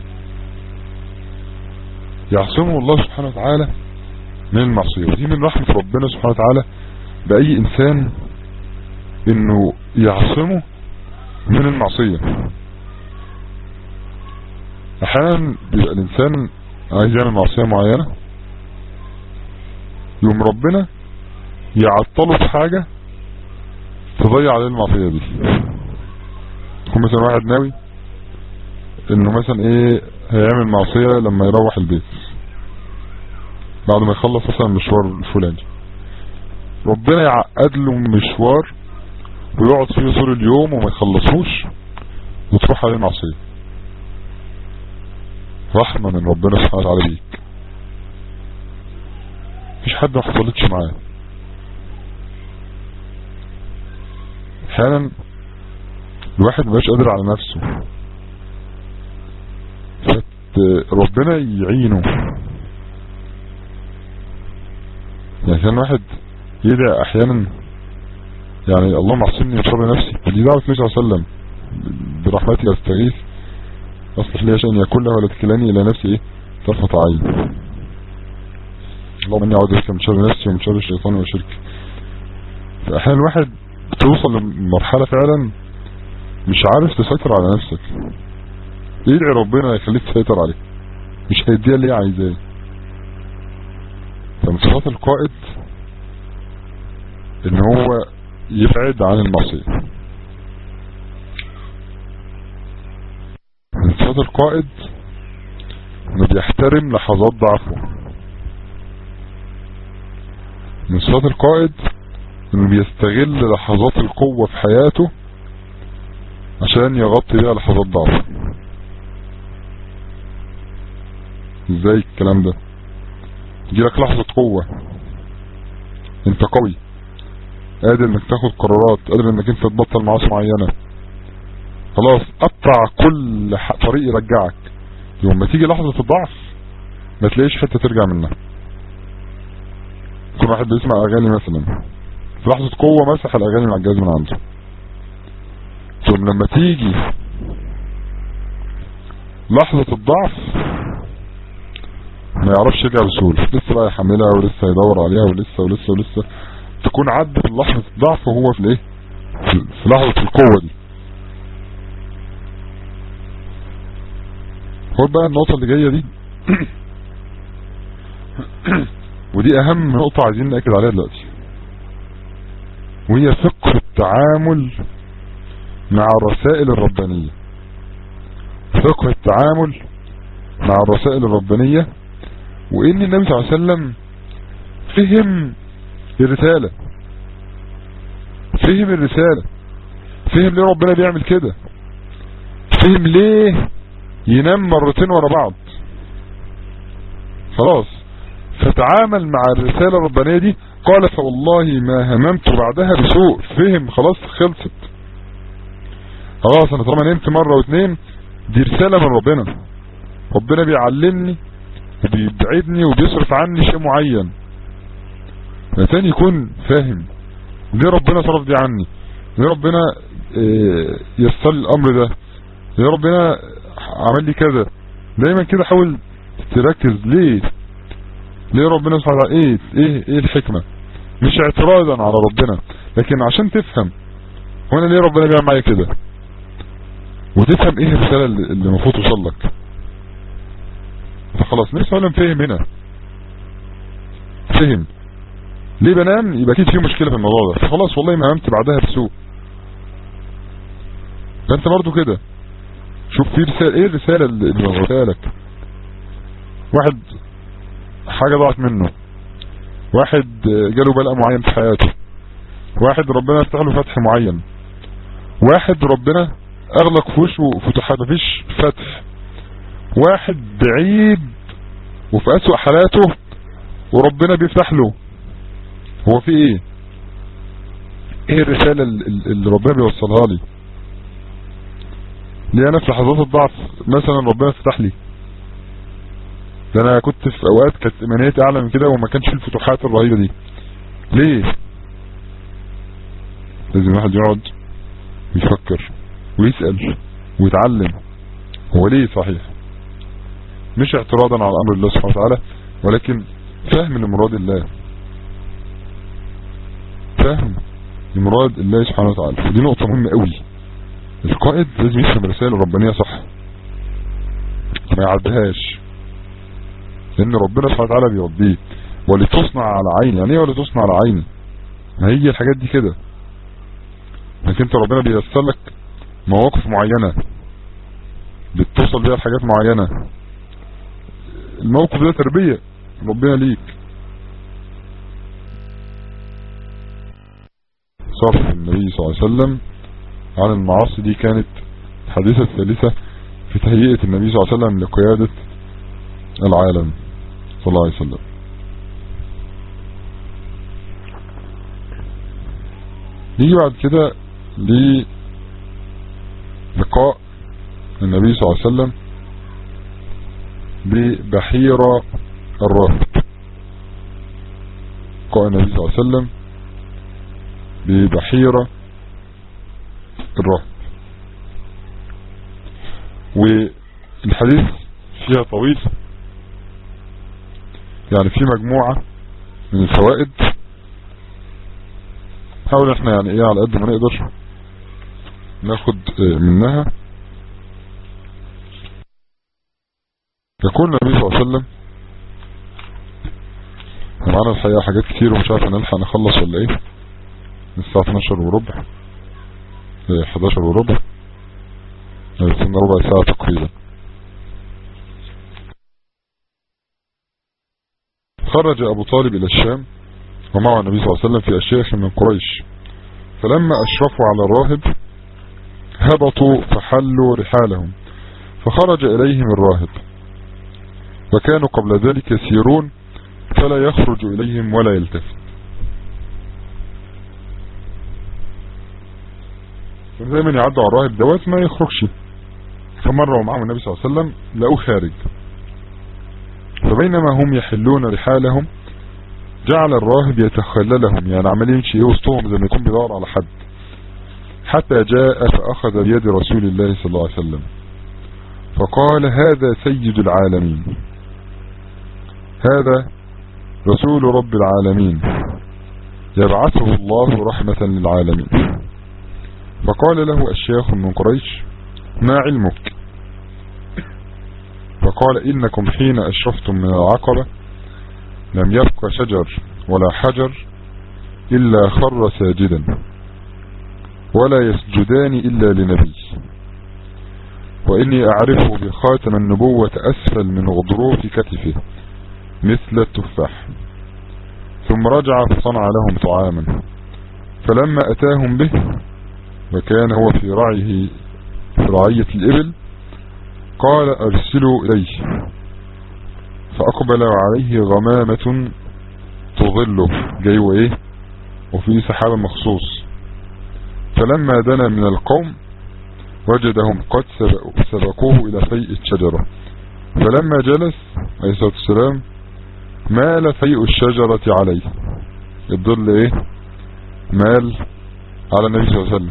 يعصمه الله سبحانه وتعالى من المعصية ودي من رحمة ربنا سبحانه وتعالى بأي إنسان إنه يعصمه من المعصية أحيانا بيبقى الإنسان عايز يعمل معصية معينة يوم ربنا يعطله في حاجة تضيع عليه المعصية دي يكون مثلا واحد ناوي انه مثلا ايه هيعمل معصية لما يروح البيت بعد ما يخلص مثلا المشوار الفلاني ربنا يعقد له مشوار ويقعد فيه طول اليوم وما يخلصوش وتروح عليه معصية رحمة من ربنا سبحانه وتعالى بيك مفيش حد ما حصلتش معاه احيانا الواحد مبقاش قادر على نفسه ربنا يعينه يعني كان واحد يدعي احيانا يعني اللهم اعصمني من شر نفسي ودي دعوة النبي صلى الله عليه وسلم برحمتك استغيث اصلح لي شأن يكون له ولا تكلني الى نفسي ايه طرفة عين اللهم اني اعوذ بك من شر نفسي ومن شر الشيطان وشرك فاحيانا الواحد توصل لمرحلة فعلا مش عارف تسيطر على نفسك يدعي ربنا يخليك تسيطر عليه مش هيديها اللي هي عايزاه فمن صفات القائد ان هو يبعد عن المعصية من صفات القائد انه بيحترم لحظات ضعفه من صفات القائد انه بيستغل لحظات القوة في حياته عشان يغطي بيها لحظات ضعفه ازاي الكلام ده يجيلك لحظة قوة انت قوي قادر انك تاخد قرارات قادر انك انت تبطل معاصي معينة خلاص قطع كل طريق يرجعك يوم ما تيجي لحظة الضعف ما تلاقيش حتة ترجع منها كل واحد بيسمع اغاني مثلا في لحظة قوة مسح الاغاني من على الجهاز من عنده ثم لما تيجي لحظة الضعف ما يعرفش يرجع بسهولة لسه بقى يحملها ولسه يدور عليها ولسه ولسه ولسه تكون عدت لحظة الضعف وهو في الايه في لحظة القوة دي خد بقى النقطة اللي جاية دي ودي اهم نقطة عايزين نأكد عليها دلوقتي وهي فقه التعامل مع الرسائل الربانية فقه التعامل مع الرسائل الربانية وان النبي صلى الله عليه وسلم فهم الرسالة فهم الرسالة فهم ليه ربنا بيعمل كده فهم ليه ينام مرتين ورا بعض خلاص فتعامل مع الرسالة الربانية دي قال فوالله ما هممت بعدها بسوء فهم خلاص خلصت خلاص انا طالما نمت مرة واتنين دي رسالة من ربنا ربنا بيعلمني وبيبعدني وبيصرف عني شيء معين فتاني يكون فاهم ليه ربنا صرف دي عني ليه ربنا يسر الامر ده ليه ربنا عمل لي كذا دايما كده حاول تركز ليه ليه ربنا سبحانه وتعالى ايه ايه ايه الحكمة مش اعتراضا على ربنا لكن عشان تفهم وانا ليه ربنا بيعمل معايا كده وتفهم ايه الرسالة اللي المفروض توصل لك فخلاص نفسه ولا فهم هنا فهم ليه بنام يبقى اكيد في مشكلة في الموضوع ده فخلاص والله ما نمت بعدها بسوء فانت برضو كده شوف في رسالة ايه الرسالة اللي وصلتها لك واحد حاجة ضاعت منه واحد جاله بلاء معين في حياته واحد ربنا يفتح له فتح معين واحد ربنا اغلق في وشه فتوحات مفيش فتح واحد بعيد وفي أسوأ حالاته وربنا بيفتح له هو في ايه ايه الرسالة اللي ربنا بيوصلها لي ليه انا في لحظات الضعف مثلا ربنا فتح لي ده انا كنت في اوقات كانت ايمانيتي اعلى من كده وما كانش في الفتوحات الرهيبة دي ليه لازم الواحد يقعد ويفكر ويسأل ويتعلم هو ليه صحيح مش اعتراضا على امر الله سبحانه وتعالى ولكن فهم لمراد الله فهم لمراد الله سبحانه وتعالى ودي نقطة مهمة قوي القائد لازم يفهم الرسائل الربانية صح ما يعدهاش لان ربنا سبحانه وتعالى بيربيه ولتصنع على عيني يعني ايه ولتصنع على عيني ما هي الحاجات دي كده لكن انت ربنا بييسر لك مواقف معينة بتوصل بيها لحاجات معينة الموقف ده تربية ربنا ليك صرف النبي صلى الله عليه وسلم عن المعاصي دي كانت الحديثة الثالثة في تهيئة النبي صلى الله عليه وسلم لقيادة العالم صلى الله عليه وسلم نيجي بعد كده للقاء النبي صلى الله عليه وسلم ببحيرة الراهب لقاء النبي صلى الله عليه وسلم ببحيرة الراهب والحديث فيها طويل يعني في مجموعة من الفوائد حاول احنا يعني ايه على قد ما نقدر ناخد منها يكون النبي صلى الله عليه وسلم معانا الحقيقة حاجات كتير ومش عارف هنلحق نخلص ولا ايه الساعة 12 وربع 11 وربع استنى ربع ساعة تقريبا خرج أبو طالب إلى الشام ومعه النبي صلى الله عليه وسلم في أشياخ من قريش فلما أشرفوا على الراهب هبطوا فحلوا رحالهم فخرج إليهم الراهب وكانوا قبل ذلك يسيرون فلا يخرج إليهم ولا يلتفت دايما يعدوا على الراهب دوات ما يخرجش فمروا معهم النبي صلى الله عليه وسلم لقوه خارج فبينما هم يحلون رحالهم جعل الراهب يتخللهم يعني عمال يمشي وسطهم زي ما يكون بيدور على حد حتى جاء فأخذ بيد رسول الله صلى الله عليه وسلم فقال هذا سيد العالمين هذا رسول رب العالمين يبعثه الله رحمة للعالمين فقال له الشيخ من قريش ما علمك فقال إنكم حين أشرفتم من العقبة لم يبق شجر ولا حجر إلا خر ساجدا ولا يسجدان إلا لنبي وإني أعرفه بخاتم النبوة أسفل من غضروف كتفه مثل التفاح ثم رجع فصنع لهم طعاما فلما أتاهم به وكان هو في رعيه في رعية الإبل قال أرسلوا إليه فأقبل عليه غمامة تظله جاي وإيه وفي سحابة مخصوص فلما دنا من القوم وجدهم قد سبقوه إلى فيء الشجرة فلما جلس عليه الصلاة والسلام مال فيء الشجرة عليه الظل ايه مال على النبي صلى الله عليه وسلم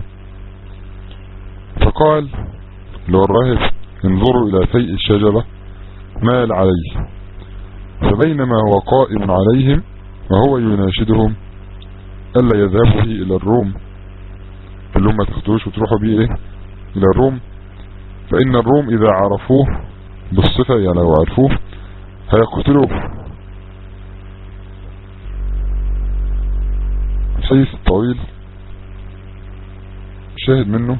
فقال لو الراهب انظروا إلى فيء الشجرة مال عليه فبينما هو قائم عليهم وهو يناشدهم ألا يذهبوا به إلى الروم اللي هم تاخدوش وتروحوا بيه إيه إلى الروم فإن الروم إذا عرفوه بالصفة يعني لو عرفوه هيقتلوه الحديث الطويل شاهد منه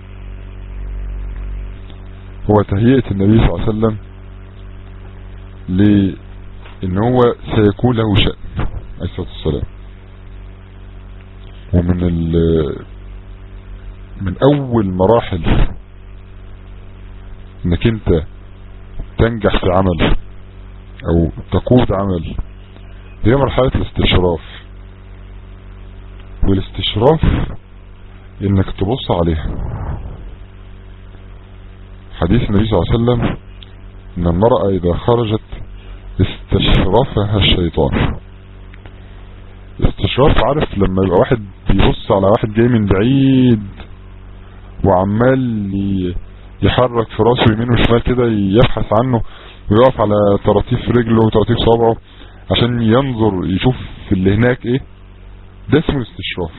هو تهيئة النبي صلى الله عليه وسلم لان هو سيكون له شأن عليه الصلاة والسلام ومن ال من اول مراحل انك انت تنجح في عمل او تقود عمل هي مرحلة الاستشراف والاستشراف انك تبص عليها حديث النبي صلى الله عليه وسلم ان المرأة اذا خرجت استشرفها الشيطان استشراف عارف لما يبقى واحد بيبص على واحد جاي من بعيد وعمال يحرك في راسه يمين وشمال كده يبحث عنه ويقف على طراطيف رجله وطراطيف صابعه عشان ينظر يشوف اللي هناك ايه ده اسمه الاستشراف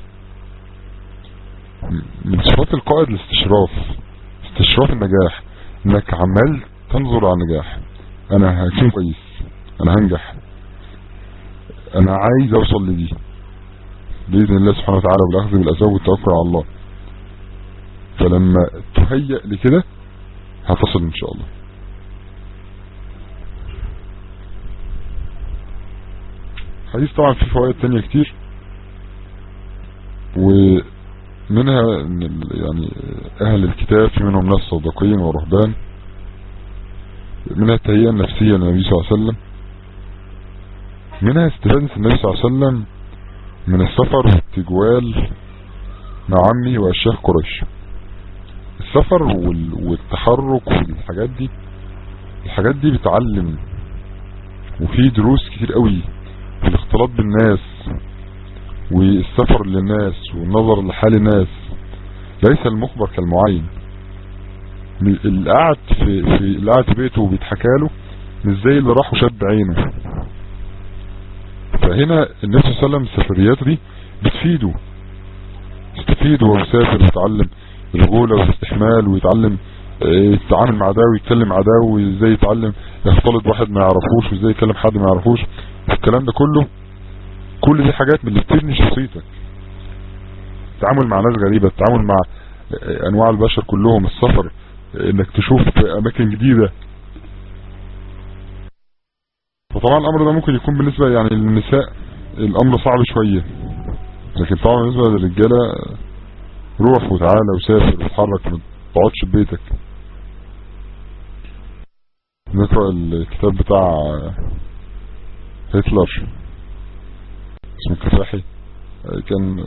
من صفات القائد الاستشراف استشراف النجاح انك عمال تنظر على النجاح انا هكون كويس انا هنجح انا عايز اوصل لدي باذن الله سبحانه وتعالى بالاخذ بالاسباب والتوكل على الله فلما تهيأ لكده هتصل ان شاء الله حديث طبعا فيه فوائد تانية كتير ومنها ان يعني اهل الكتاب في منهم ناس صدقين ورهبان منها التهيئة النفسية للنبي صلى الله عليه وسلم منها استفادة النبي صلى الله عليه وسلم من السفر والتجوال مع عمي وأشياخ قريش السفر والتحرك والحاجات دي الحاجات دي بتعلم وفي دروس كتير قوي الاختلاط بالناس والسفر للناس والنظر لحال الناس ليس المخبر كالمعين اللي قاعد في, في اللي قاعد في بيته وبيتحكاله مش زي اللي راح وشد عينه فهنا النبي صلى الله عليه وسلم السفريات دي بتفيده يستفيد وهو مسافر ويتعلم الرجولة والاستحمال ويتعلم يتعامل مع ده ويتكلم مع ده وازاي يتعلم يختلط واحد ما يعرفوش وازاي يتكلم حد ما يعرفوش الكلام ده كله كل دي حاجات من اللي بتبني شخصيتك التعامل مع ناس غريبة التعامل مع انواع البشر كلهم السفر انك تشوف اماكن جديدة فطبعا الامر ده ممكن يكون بالنسبة يعني للنساء الامر صعب شوية لكن طبعا بالنسبة للرجالة روح وتعالى وسافر وتحرك ما تقعدش في بيتك نقرأ الكتاب بتاع هتلر اسمه كفاحي كان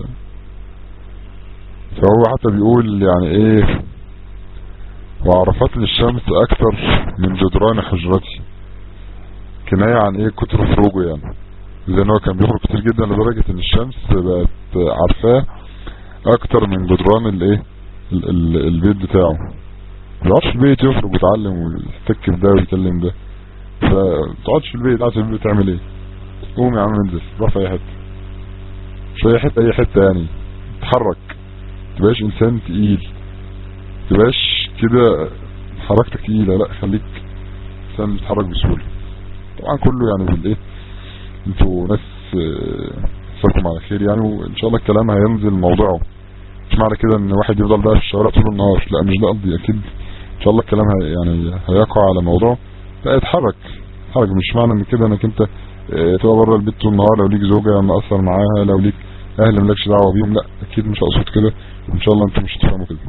فهو حتى بيقول يعني ايه وعرفت لي الشمس اكتر من جدران حجرتي كناية عن ايه كتر خروجه يعني زي ان هو كان بيخرج كتير جدا لدرجة ان الشمس بقت عارفاه اكتر من جدران الايه البيت بتاعه ما يقعدش في البيت يخرج ويتعلم ويحتك في ده ويكلم ده فتقعدش في البيت قاعد في البيت تعمل ايه قوم يا عم انزل روح في اي حته في اي حته اي حته يعني اتحرك تبقاش انسان تقيل تبقاش كده حركتك تقيله لا خليك انسان بيتحرك بسهوله طبعا كله يعني بالايه انتوا ناس سلكم على خير يعني وان شاء الله الكلام هينزل موضوعه مش معنى كده ان واحد يفضل بقى في الشوارع طول النهار لا مش ده قصدي اكيد ان شاء الله الكلام هي يعني هيقع على موضوع لا اتحرك اتحرك مش معنى ان كده انك انت اه تبقى بره البيت طول النهار لو ليك زوجة مقصر معاها لو ليك اهل مالكش دعوه بيهم لا اكيد مش اقصد كده ان شاء الله انتم مش هتفهموا كده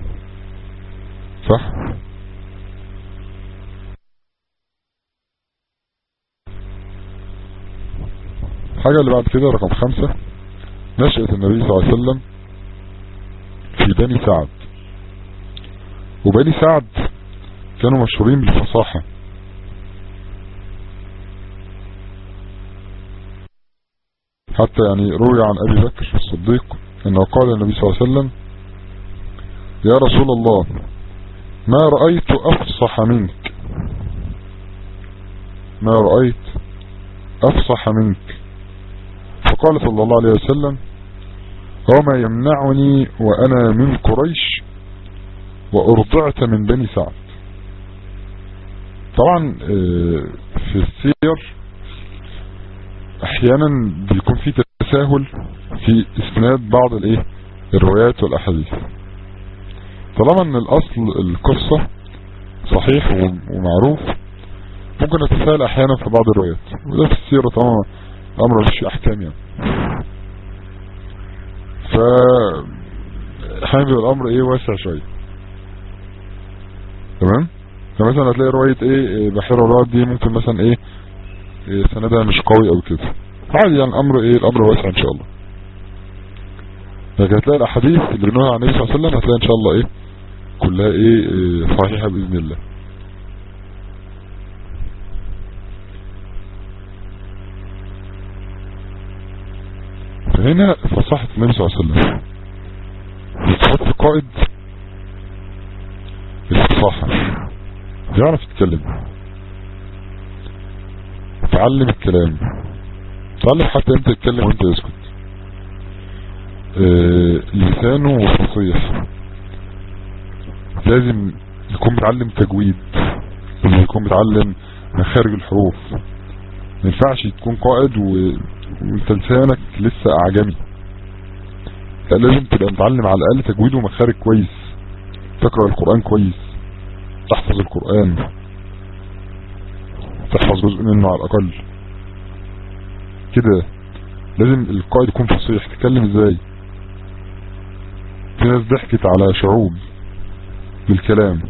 صح الحاجة اللي بعد كده رقم خمسة نشأة النبي صلى الله عليه وسلم في بني سعد وبني سعد كانوا مشهورين بالفصاحة حتى يعني روي عن أبي بكر الصديق أنه قال النبي صلى الله عليه وسلم يا رسول الله ما رأيت أفصح منك ما رأيت أفصح منك فقال صلى الله عليه وسلم وما يمنعني وأنا من قريش وأرضعت من بني سعد طبعا في السير احيانا بيكون في تساهل في اسناد بعض الايه الروايات والاحاديث طالما ان الاصل القصة صحيح ومعروف ممكن نتساهل احيانا في بعض الروايات وده في السيرة طبعا امر مش احكام يعني ف احيانا بيبقى الامر ايه واسع شوية تمام فمثلا هتلاقي رواية ايه إيه بحيرة الرعد دي ممكن مثلا ايه, إيه سندها مش قوي او كده عادي يعني الامر ايه الامر واسع ان شاء الله لكن هتلاقي الاحاديث اللي بنقولها عن النبي صلى الله عليه وسلم هتلاقي ان شاء الله ايه كلها ايه, إيه صحيحة باذن الله فهنا فصاحة النبي صلى الله عليه وسلم بتحط قائد الفصاحة يعرف يتكلم تعلم الكلام تعلم حتى انت تتكلم وانت يسكت اه لسانه فصيح لازم يكون متعلم تجويد لازم يكون متعلم مخارج الحروف ما ينفعش تكون قائد و... وانت لسانك لسه اعجمي لا لازم تبقى متعلم على الاقل تجويد ومخارج كويس تقرأ القرآن كويس تحفظ القرآن تحفظ جزء منه على الاقل كده لازم القائد يكون فصيح تتكلم ازاي في ناس ضحكت على شعوب بالكلام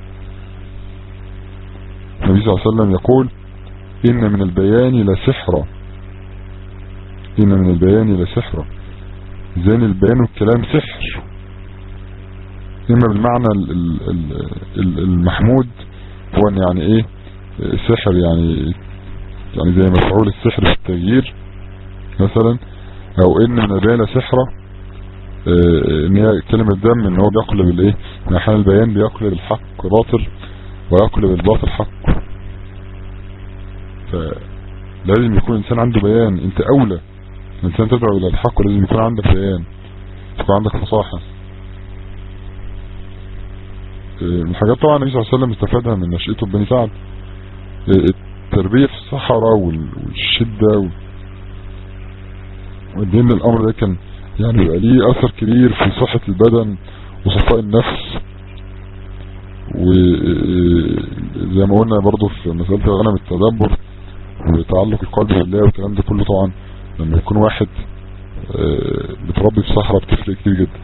النبي صلى الله عليه وسلم يقول إن من البيان لسحرا إن من البيان لسحرا زين البيان والكلام سحر إما بالمعنى ال ال ال المحمود هو أن يعني إيه سحر يعني يعني زي مفعول السحر في التغيير مثلا أو إن من البيان لسحرا ان هي كلمة دم ان هو بيقلب الايه من احيان البيان بيقلب الحق باطل ويقلب الباطل حق فلازم يكون الانسان عنده بيان انت اولى الانسان تدعو الى الحق ولازم يكون عندك بيان يكون عندك فصاحة من الحاجات طبعا النبي صلى الله عليه وسلم استفادها من نشأته بني سعد التربية في الصحراء والشدة والدين الامر ده كان يعني يبقى ليه اثر كبير في صحة البدن وصفاء النفس وزي ما قلنا برضو في مسألة غنم التدبر وتعلق القلب بالله والكلام ده كله طبعا لما يكون واحد بتربي في صحراء بتفرق كتير جدا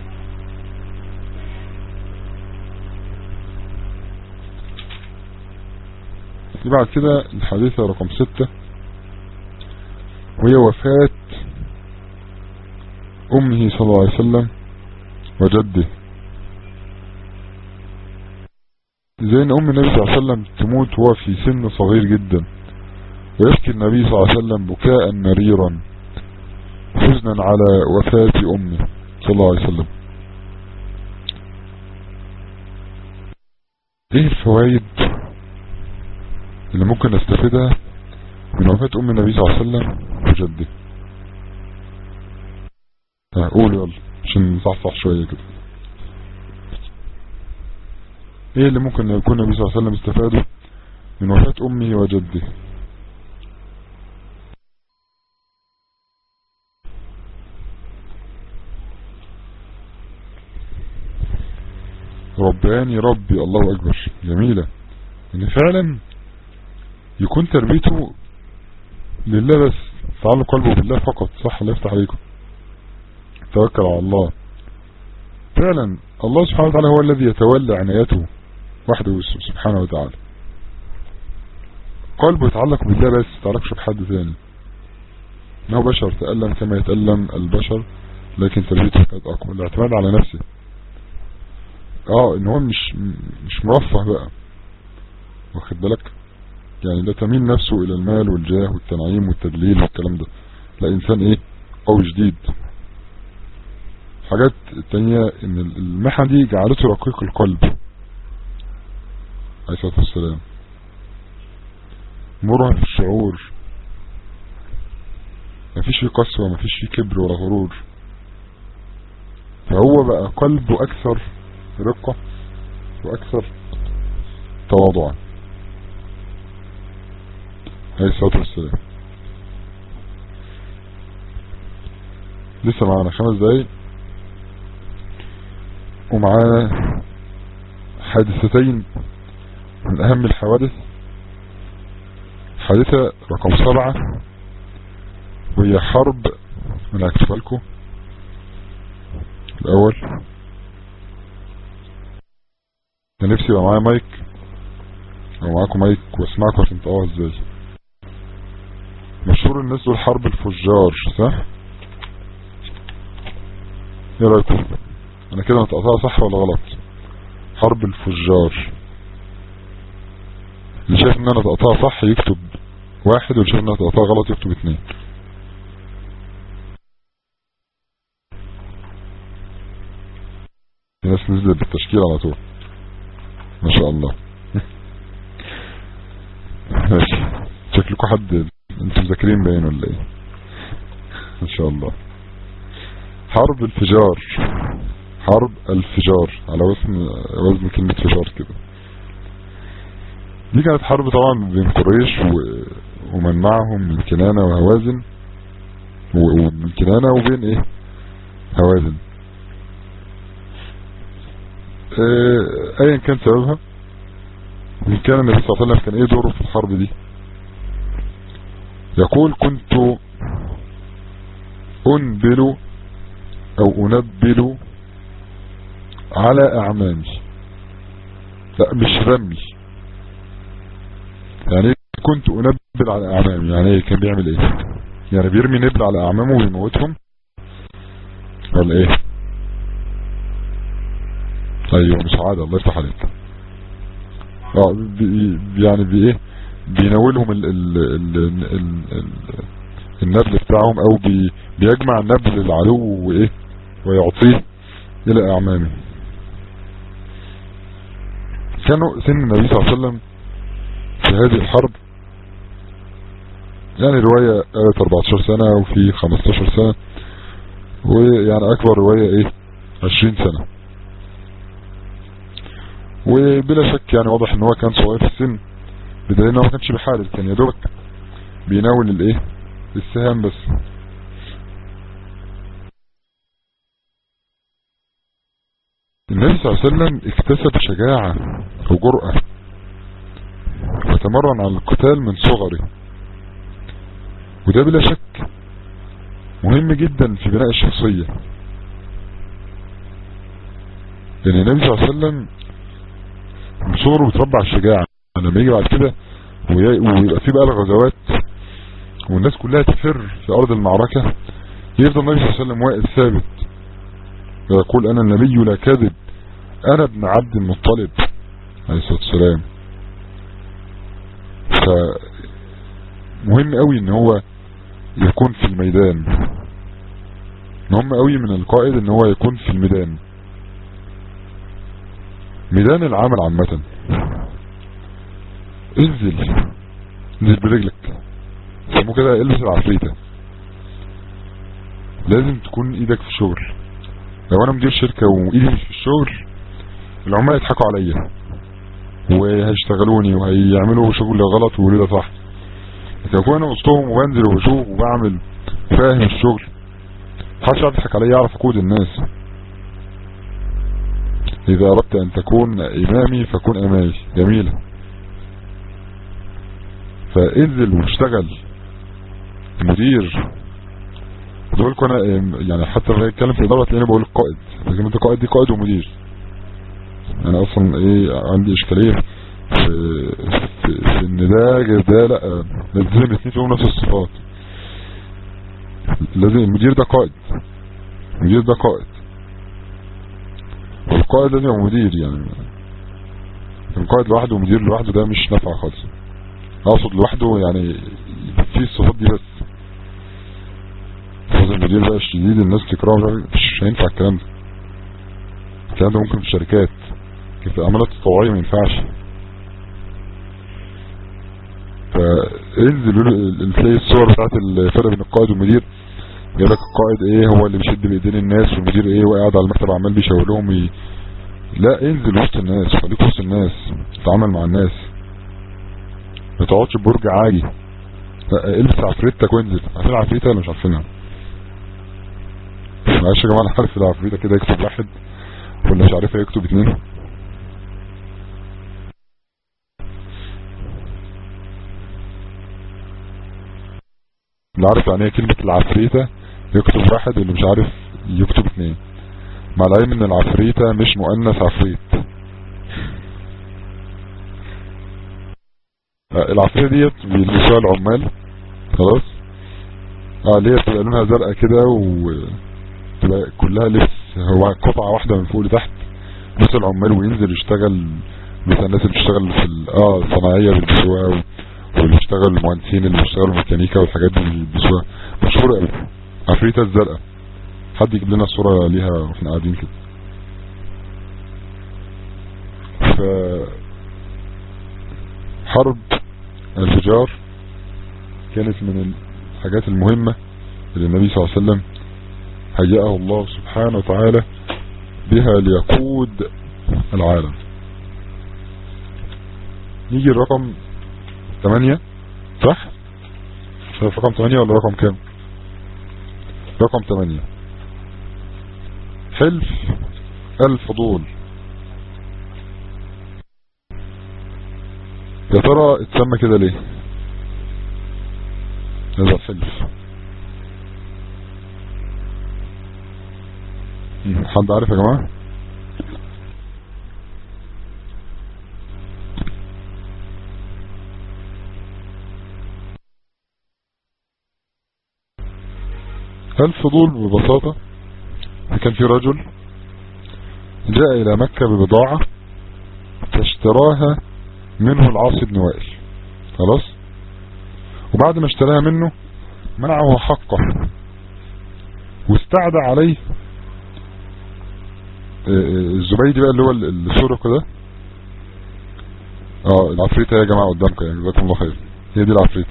بعد كده الحديثة رقم ستة وهي وفاة أمه صلى الله عليه وسلم وجده زي ان ام النبي صلى الله عليه وسلم تموت وهو في سن صغير جدا ويبكي النبي صلى الله عليه وسلم بكاء مريرا حزنا على وفاة امه صلى الله عليه وسلم ايه الفوائد اللي ممكن نستفيدها من وفاة ام النبي صلى الله عليه وسلم وجده قول يلا عشان نصحصح شوية كده ايه اللي ممكن يكون النبي صلى الله عليه وسلم استفاده من وفاة امه وجده رباني ربي الله اكبر جميلة ان فعلا يكون تربيته لله بس تعلق قلبه بالله فقط صح الله يفتح عليكم توكل على الله فعلا الله سبحانه وتعالى هو الذي يتولى عنايته وحده سبحانه وتعالى قلبه يتعلق بالله بس يتعلقش بحد ثاني انه بشر تألم كما يتألم البشر لكن تربيته كانت اقوى الاعتماد على نفسه اه ان هو مش مش مرفه بقى واخد بالك يعني لا تميل نفسه الى المال والجاه والتنعيم والتدليل والكلام ده لا انسان ايه قوي جديد حاجات التانية ان المحنة دي جعلته رقيق القلب عليه الصلاة والسلام مرهف الشعور مفيش فيه قسوة مفيش فيه كبر ولا غرور فهو بقى قلبه اكثر رقة واكثر تواضعا عليه الصلاة والسلام لسه معانا خمس دقايق ومعانا حادثتين من اهم الحوادث حادثة رقم سبعة وهي حرب من هكتبها لكم الاول انا نفسي يبقى معايا مايك لو معاكم مايك واسمعكم هتنطقوها ازاي مشهور الناس دول حرب الفجار صح ايه رايكم انا كده نطقتها صح ولا غلط حرب الفجار اللي شايف ان انا نطقتها صح يكتب واحد واللي شايف ان انا نطقتها غلط يكتب اتنين في ناس نزلت بالتشكيل على طول ما شاء الله ماشي شكلكم حد انتوا مذاكرين باين ولا ايه ما شاء الله حرب الفجار حرب الفجار على وزن وزن كلمة فجار كده دي كانت حرب طبعا بين قريش و... ومن معهم من كنانة وهوازن و- ومن كنانة وبين ايه هوازن اه ايا كان سببها وإن كان النبي صلى الله عليه وسلم كان ايه دوره في الحرب دي يقول كنت انبل او انبل على اعمامي لا مش رمي يعني كنت انبل على اعمامي يعني ايه كان بيعمل ايه يعني بيرمي نبل على اعمامه ويموتهم ولا ايه ايوه مش عادة الله يفتح عليك اه بي يعني بي ايه بيناولهم ال ال ال ال ال ال النبل بتاعهم او بي بيجمع النبل العدو وايه ويعطيه الى اعمامه كانوا سن النبي صلى الله عليه وسلم في هذه الحرب يعني رواية قالت 14 سنة وفي 15 سنة ويعني اكبر رواية ايه 20 سنة وبلا شك يعني واضح ان هو كان صغير في السن بدليل ان هو ما كانش بيحارب كان يا دوبك بيناول الايه السهام بس النبي صلى الله عليه وسلم اكتسب شجاعة وجرأة وتمرن على القتال من صغره وده بلا شك مهم جدا في بناء الشخصية لان النبي صلى الله عليه وسلم من صغره بيتربى على الشجاعة لما يجي بعد كده وي- ويبقى في بقى الغزوات والناس كلها تفر في ارض المعركة يفضل النبي صلى الله عليه وسلم واقف ثابت ويقول انا النبي لا كذب انا ابن عبد المطلب عليه الصلاة والسلام فمهم قوي ان هو يكون في الميدان مهم قوي من القائد ان هو يكون في الميدان ميدان العمل عامة انزل انزل برجلك سموه كده البس العفريتة لازم تكون ايدك في الشغل لو انا مدير شركة وايدي مش في الشغل العملاء يضحكوا عليا وهيشتغلوني وهيعملوا شغل غلط ويقولوا ده صح لكن اكون انا وسطهم وبنزل وبشوف وبعمل فاهم الشغل محدش يعرف يضحك عليا يعرف اقود الناس اذا اردت ان تكون امامي فكن امامي جميلة فانزل واشتغل مدير دول كنا يعني حتى لما اتكلم في الاداره تلاقيني بقول القائد لكن انت قائد دي قائد ومدير انا اصلا ايه عندي اشكاليه في, في, في ان ده غير ده لا لازم الاثنين فيهم نفس الصفات لازم المدير ده قائد المدير ده قائد والقائد لازم يبقى مدير يعني القائد لوحده ومدير لوحده ده مش نافع خالص اقصد لوحده يعني في الصفات دي بس لازم المدير بقى الشديد الناس تكرهه مش عارف- مش هينفع الكلام ده الكلام ده ممكن في الشركات لكن في العملات التطوعية ما ينفعش فانزل ال- تلاقي الصور بتاعت الفرق بين القائد والمدير جايب لك القائد ايه هو اللي بيشد بايدين الناس والمدير ايه وقاعد على المكتب عمال بيشاور لهم ي... لا انزل وسط الناس خليك وسط الناس تتعامل مع الناس ما تقعدش ببرج عالي لا البس عفريتك وانزل عارفين العفريته ولا مش عارفينها معلش يا جماعه انا عارف العفريته كده يكتب واحد ولا مش عارفها يكتب اتنين اللي عارف يعني ايه كلمة العفريتة يكتب واحد واللي مش عارف يكتب اتنين مع العلم ان العفريتة مش مؤنث عفريت آه، العصاية ديت بيلبسوها العمال خلاص اه اللي هي بتبقى لونها زرقاء كده وتبقى كلها لبس هو قطعة واحدة من فوق لتحت لبس العمال وينزل يشتغل مثلا الناس اللي بتشتغل في ال- اه الصناعية بيلبسوها و- واللي بيشتغلوا المهندسين اللي بيشتغلوا ميكانيكا والحاجات دي بيلبسوها مشهورة قوي عفريتة الزرقاء حد يجيب لنا صورة ليها واحنا قاعدين كده ف حرب الفجار كانت من الحاجات المهمة اللي النبي صلى الله عليه وسلم هيأه الله سبحانه وتعالى بها ليقود العالم نيجي الرقم 8 صح شايف رقم 8 ولا رقم كام رقم 8 حلف الفضول يا ترى اتسمى كده ليه هذا الحلف مم، حد عارف يا جماعة الفضول ببساطة كان في رجل جاء إلى مكة ببضاعة فاشتراها منه العاص بن وائل خلاص وبعد ما اشتراها منه منعه حقه واستعدى عليه آه، آه، الزبيدي بقى اللي هو ال- السرق ده اه العفريتة يا جماعة قدامكم يعني جزاكم الله خير هي دي العفريتة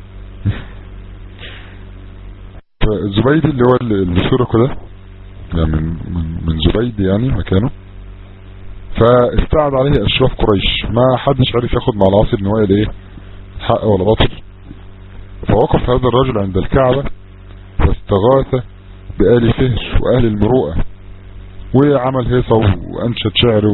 فالزبيدي اللي هو ال- اللي سرق ده يعني من, من, من زبيد يعني مكانه فاستعد عليه اشراف قريش ما حدش عرف ياخد مع العاصي بن وائل ايه حق ولا باطل فوقف هذا الرجل عند الكعبة فاستغاث بآل فهر وآل المروءة وعمل هيصة وأنشد شعر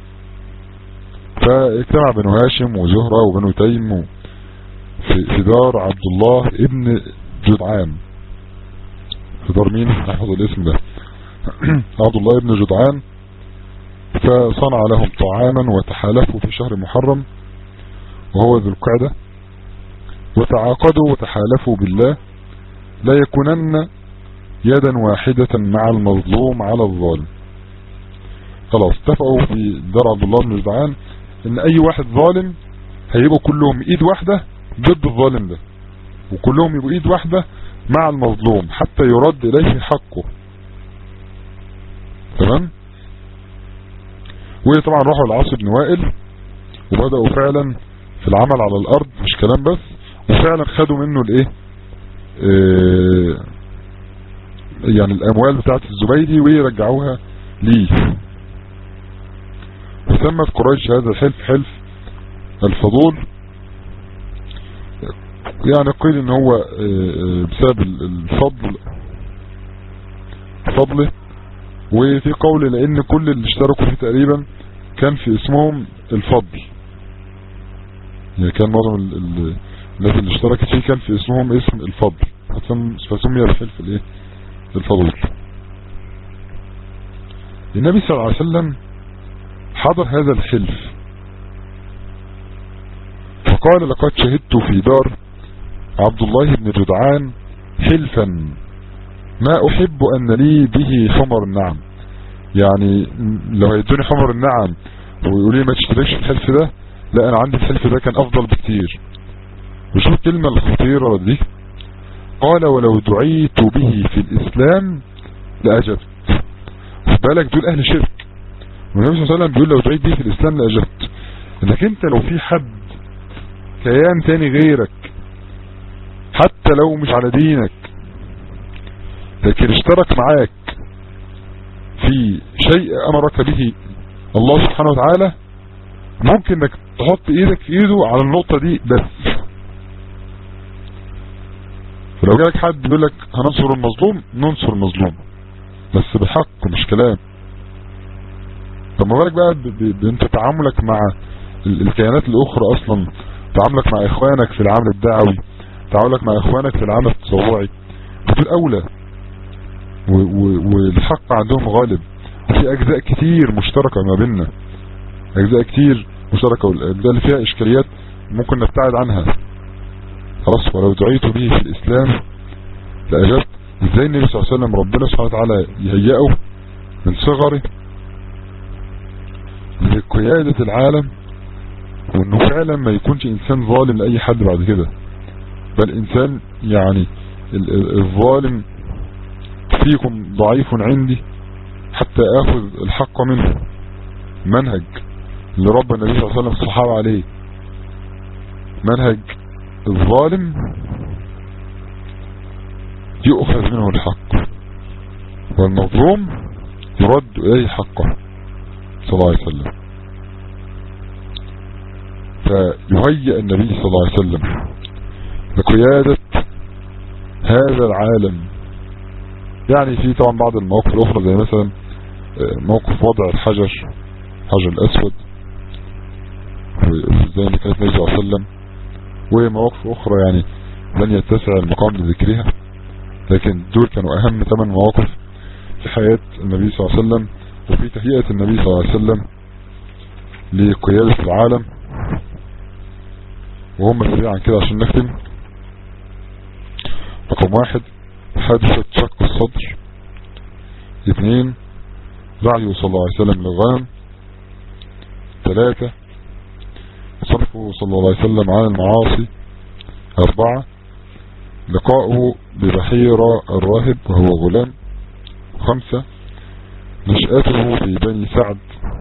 فاجتمع بنو هاشم وزهرة وبنو تيم و- في في دار عبد الله ابن جدعان في دار مين احفظ الاسم ده عبد الله ابن جدعان فصنع لهم طعاما وتحالفوا في شهر محرم وهو ذو القعدة وتعاقدوا وتحالفوا بالله لا يكونن يدا واحدة مع المظلوم على الظالم خلاص اتفقوا في دار عبد الله بن جدعان ان اي واحد ظالم هيبقوا كلهم ايد واحدة ضد الظالم ده وكلهم يبقوا ايد واحدة مع المظلوم حتى يرد اليه حقه تمام وطبعا راحوا العاص بن وائل وبدأوا فعلا في العمل على الارض مش كلام بس وفعلا خدوا منه الايه اه يعني الاموال بتاعت الزبيدي ويرجعوها ليه وسمت قريش هذا الحلف حلف الفضول يعني قيل ان هو اه اه بسبب الفضل فضله وفي قول لان كل اللي اشتركوا فيه تقريبا كان في اسمهم الفضل يعني كان معظم ال- ال- الناس اللي اشتركت فيه كان في اسمهم اسم الفضل فسم- فسمي بحلف الايه الفضول النبي صلى الله عليه وسلم حضر هذا الحلف فقال لقد شهدت في دار عبد الله بن جدعان حلفا ما احب ان لي به حمر النعم يعني لو هيدوني حمر النعم ويقولوا لي ما تشتركش في الحلف ده لا انا عندي الحلف ده كان افضل بكتير وشوف الكلمة الخطيرة دي قال ولو دعيت به في الاسلام لاجبت خد بالك دول اهل شرك والنبي صلى الله عليه وسلم بيقول لو دعيت به في الاسلام لاجبت انك انت لو في حد كيان تاني غيرك حتى لو مش على دينك لكن اشترك معاك في شيء امرك به الله سبحانه وتعالى ممكن انك تحط ايدك في ايده على النقطة دي بس فلو جالك حد بيقول لك هننصر المظلوم ننصر المظلوم بس بحق مش كلام طب ما بالك بقى ب- ب- بانت تعاملك مع ال- الكيانات الاخرى اصلا تعاملك مع اخوانك في العمل الدعوي تعاملك مع اخوانك في العمل التطوعي دول اولى و- و- والحق عندهم غالب وفي اجزاء كتير مشتركة ما بيننا اجزاء كتير مشتركة والاجزاء اللي فيها اشكاليات ممكن نبتعد عنها خلاص ولو دعيت به في الإسلام لأجبت ازاي النبي صلى الله عليه وسلم ربنا سبحانه وتعالى يهيئه من صغره لقيادة العالم وانه فعلا ما يكونش انسان ظالم لأي حد بعد كده بل انسان يعني ال- ال- الظالم فيكم ضعيف عندي حتى اخذ الحق منه منهج اللي رب النبي صلى الله عليه وسلم الصحابة عليه منهج الظالم يؤخذ منه الحق والمظلوم يرد إليه حقه صلى الله عليه وسلم فيهيئ النبي صلى الله عليه وسلم لقيادة هذا العالم يعني في طبعا بعض المواقف الأخرى زي مثلا موقف وضع الحجر حجر الأسود زي ما كانت النبي صلى الله عليه وسلم ومواقف أخرى يعني لن يتسع المقام لذكرها لكن دول كانوا أهم ثمان مواقف في حياة النبي صلى الله عليه وسلم وفي تهيئة النبي صلى الله عليه وسلم لقيادة العالم وهم سريعا كده عشان نختم رقم واحد حادثة شق الصدر اثنين رعيه صلى الله عليه وسلم للغنم ثلاثة صرفه صلى الله عليه وسلم عن المعاصي أربعة لقاؤه ببحيرة الراهب وهو غلام خمسة نشأته في بني سعد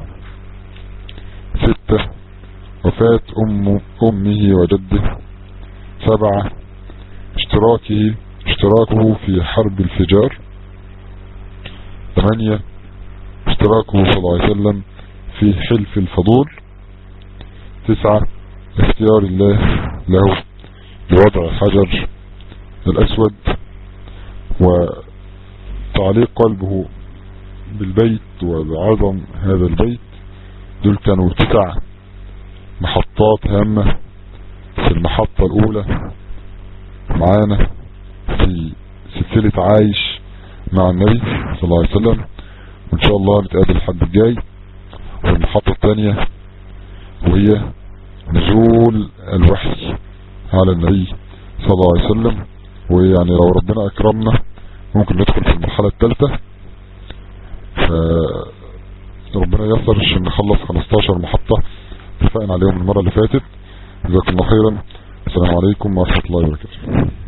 ستة وفاة أم أمه وجده سبعة اشتراكه اشتراكه في حرب الفجار ثمانية اشتراكه صلى الله عليه وسلم في حلف الفضول تسعة اختيار الله له لوضع الحجر الأسود وتعليق قلبه بالبيت وبعظم هذا البيت دول كانوا تسع محطات هامة في المحطة الأولى معانا في سلسلة عايش مع النبي صلى الله عليه وسلم وإن شاء الله نتقابل الحد الجاي والمحطة الثانية وهي نزول الوحي على النبي صلى الله عليه وسلم ويعني لو ربنا أكرمنا ممكن ندخل في المرحلة الثالثة فربنا يسر عشان نخلص 15 محطة اتفقنا عليهم المرة اللي فاتت جزاكم الله خيرا السلام عليكم ورحمة الله وبركاته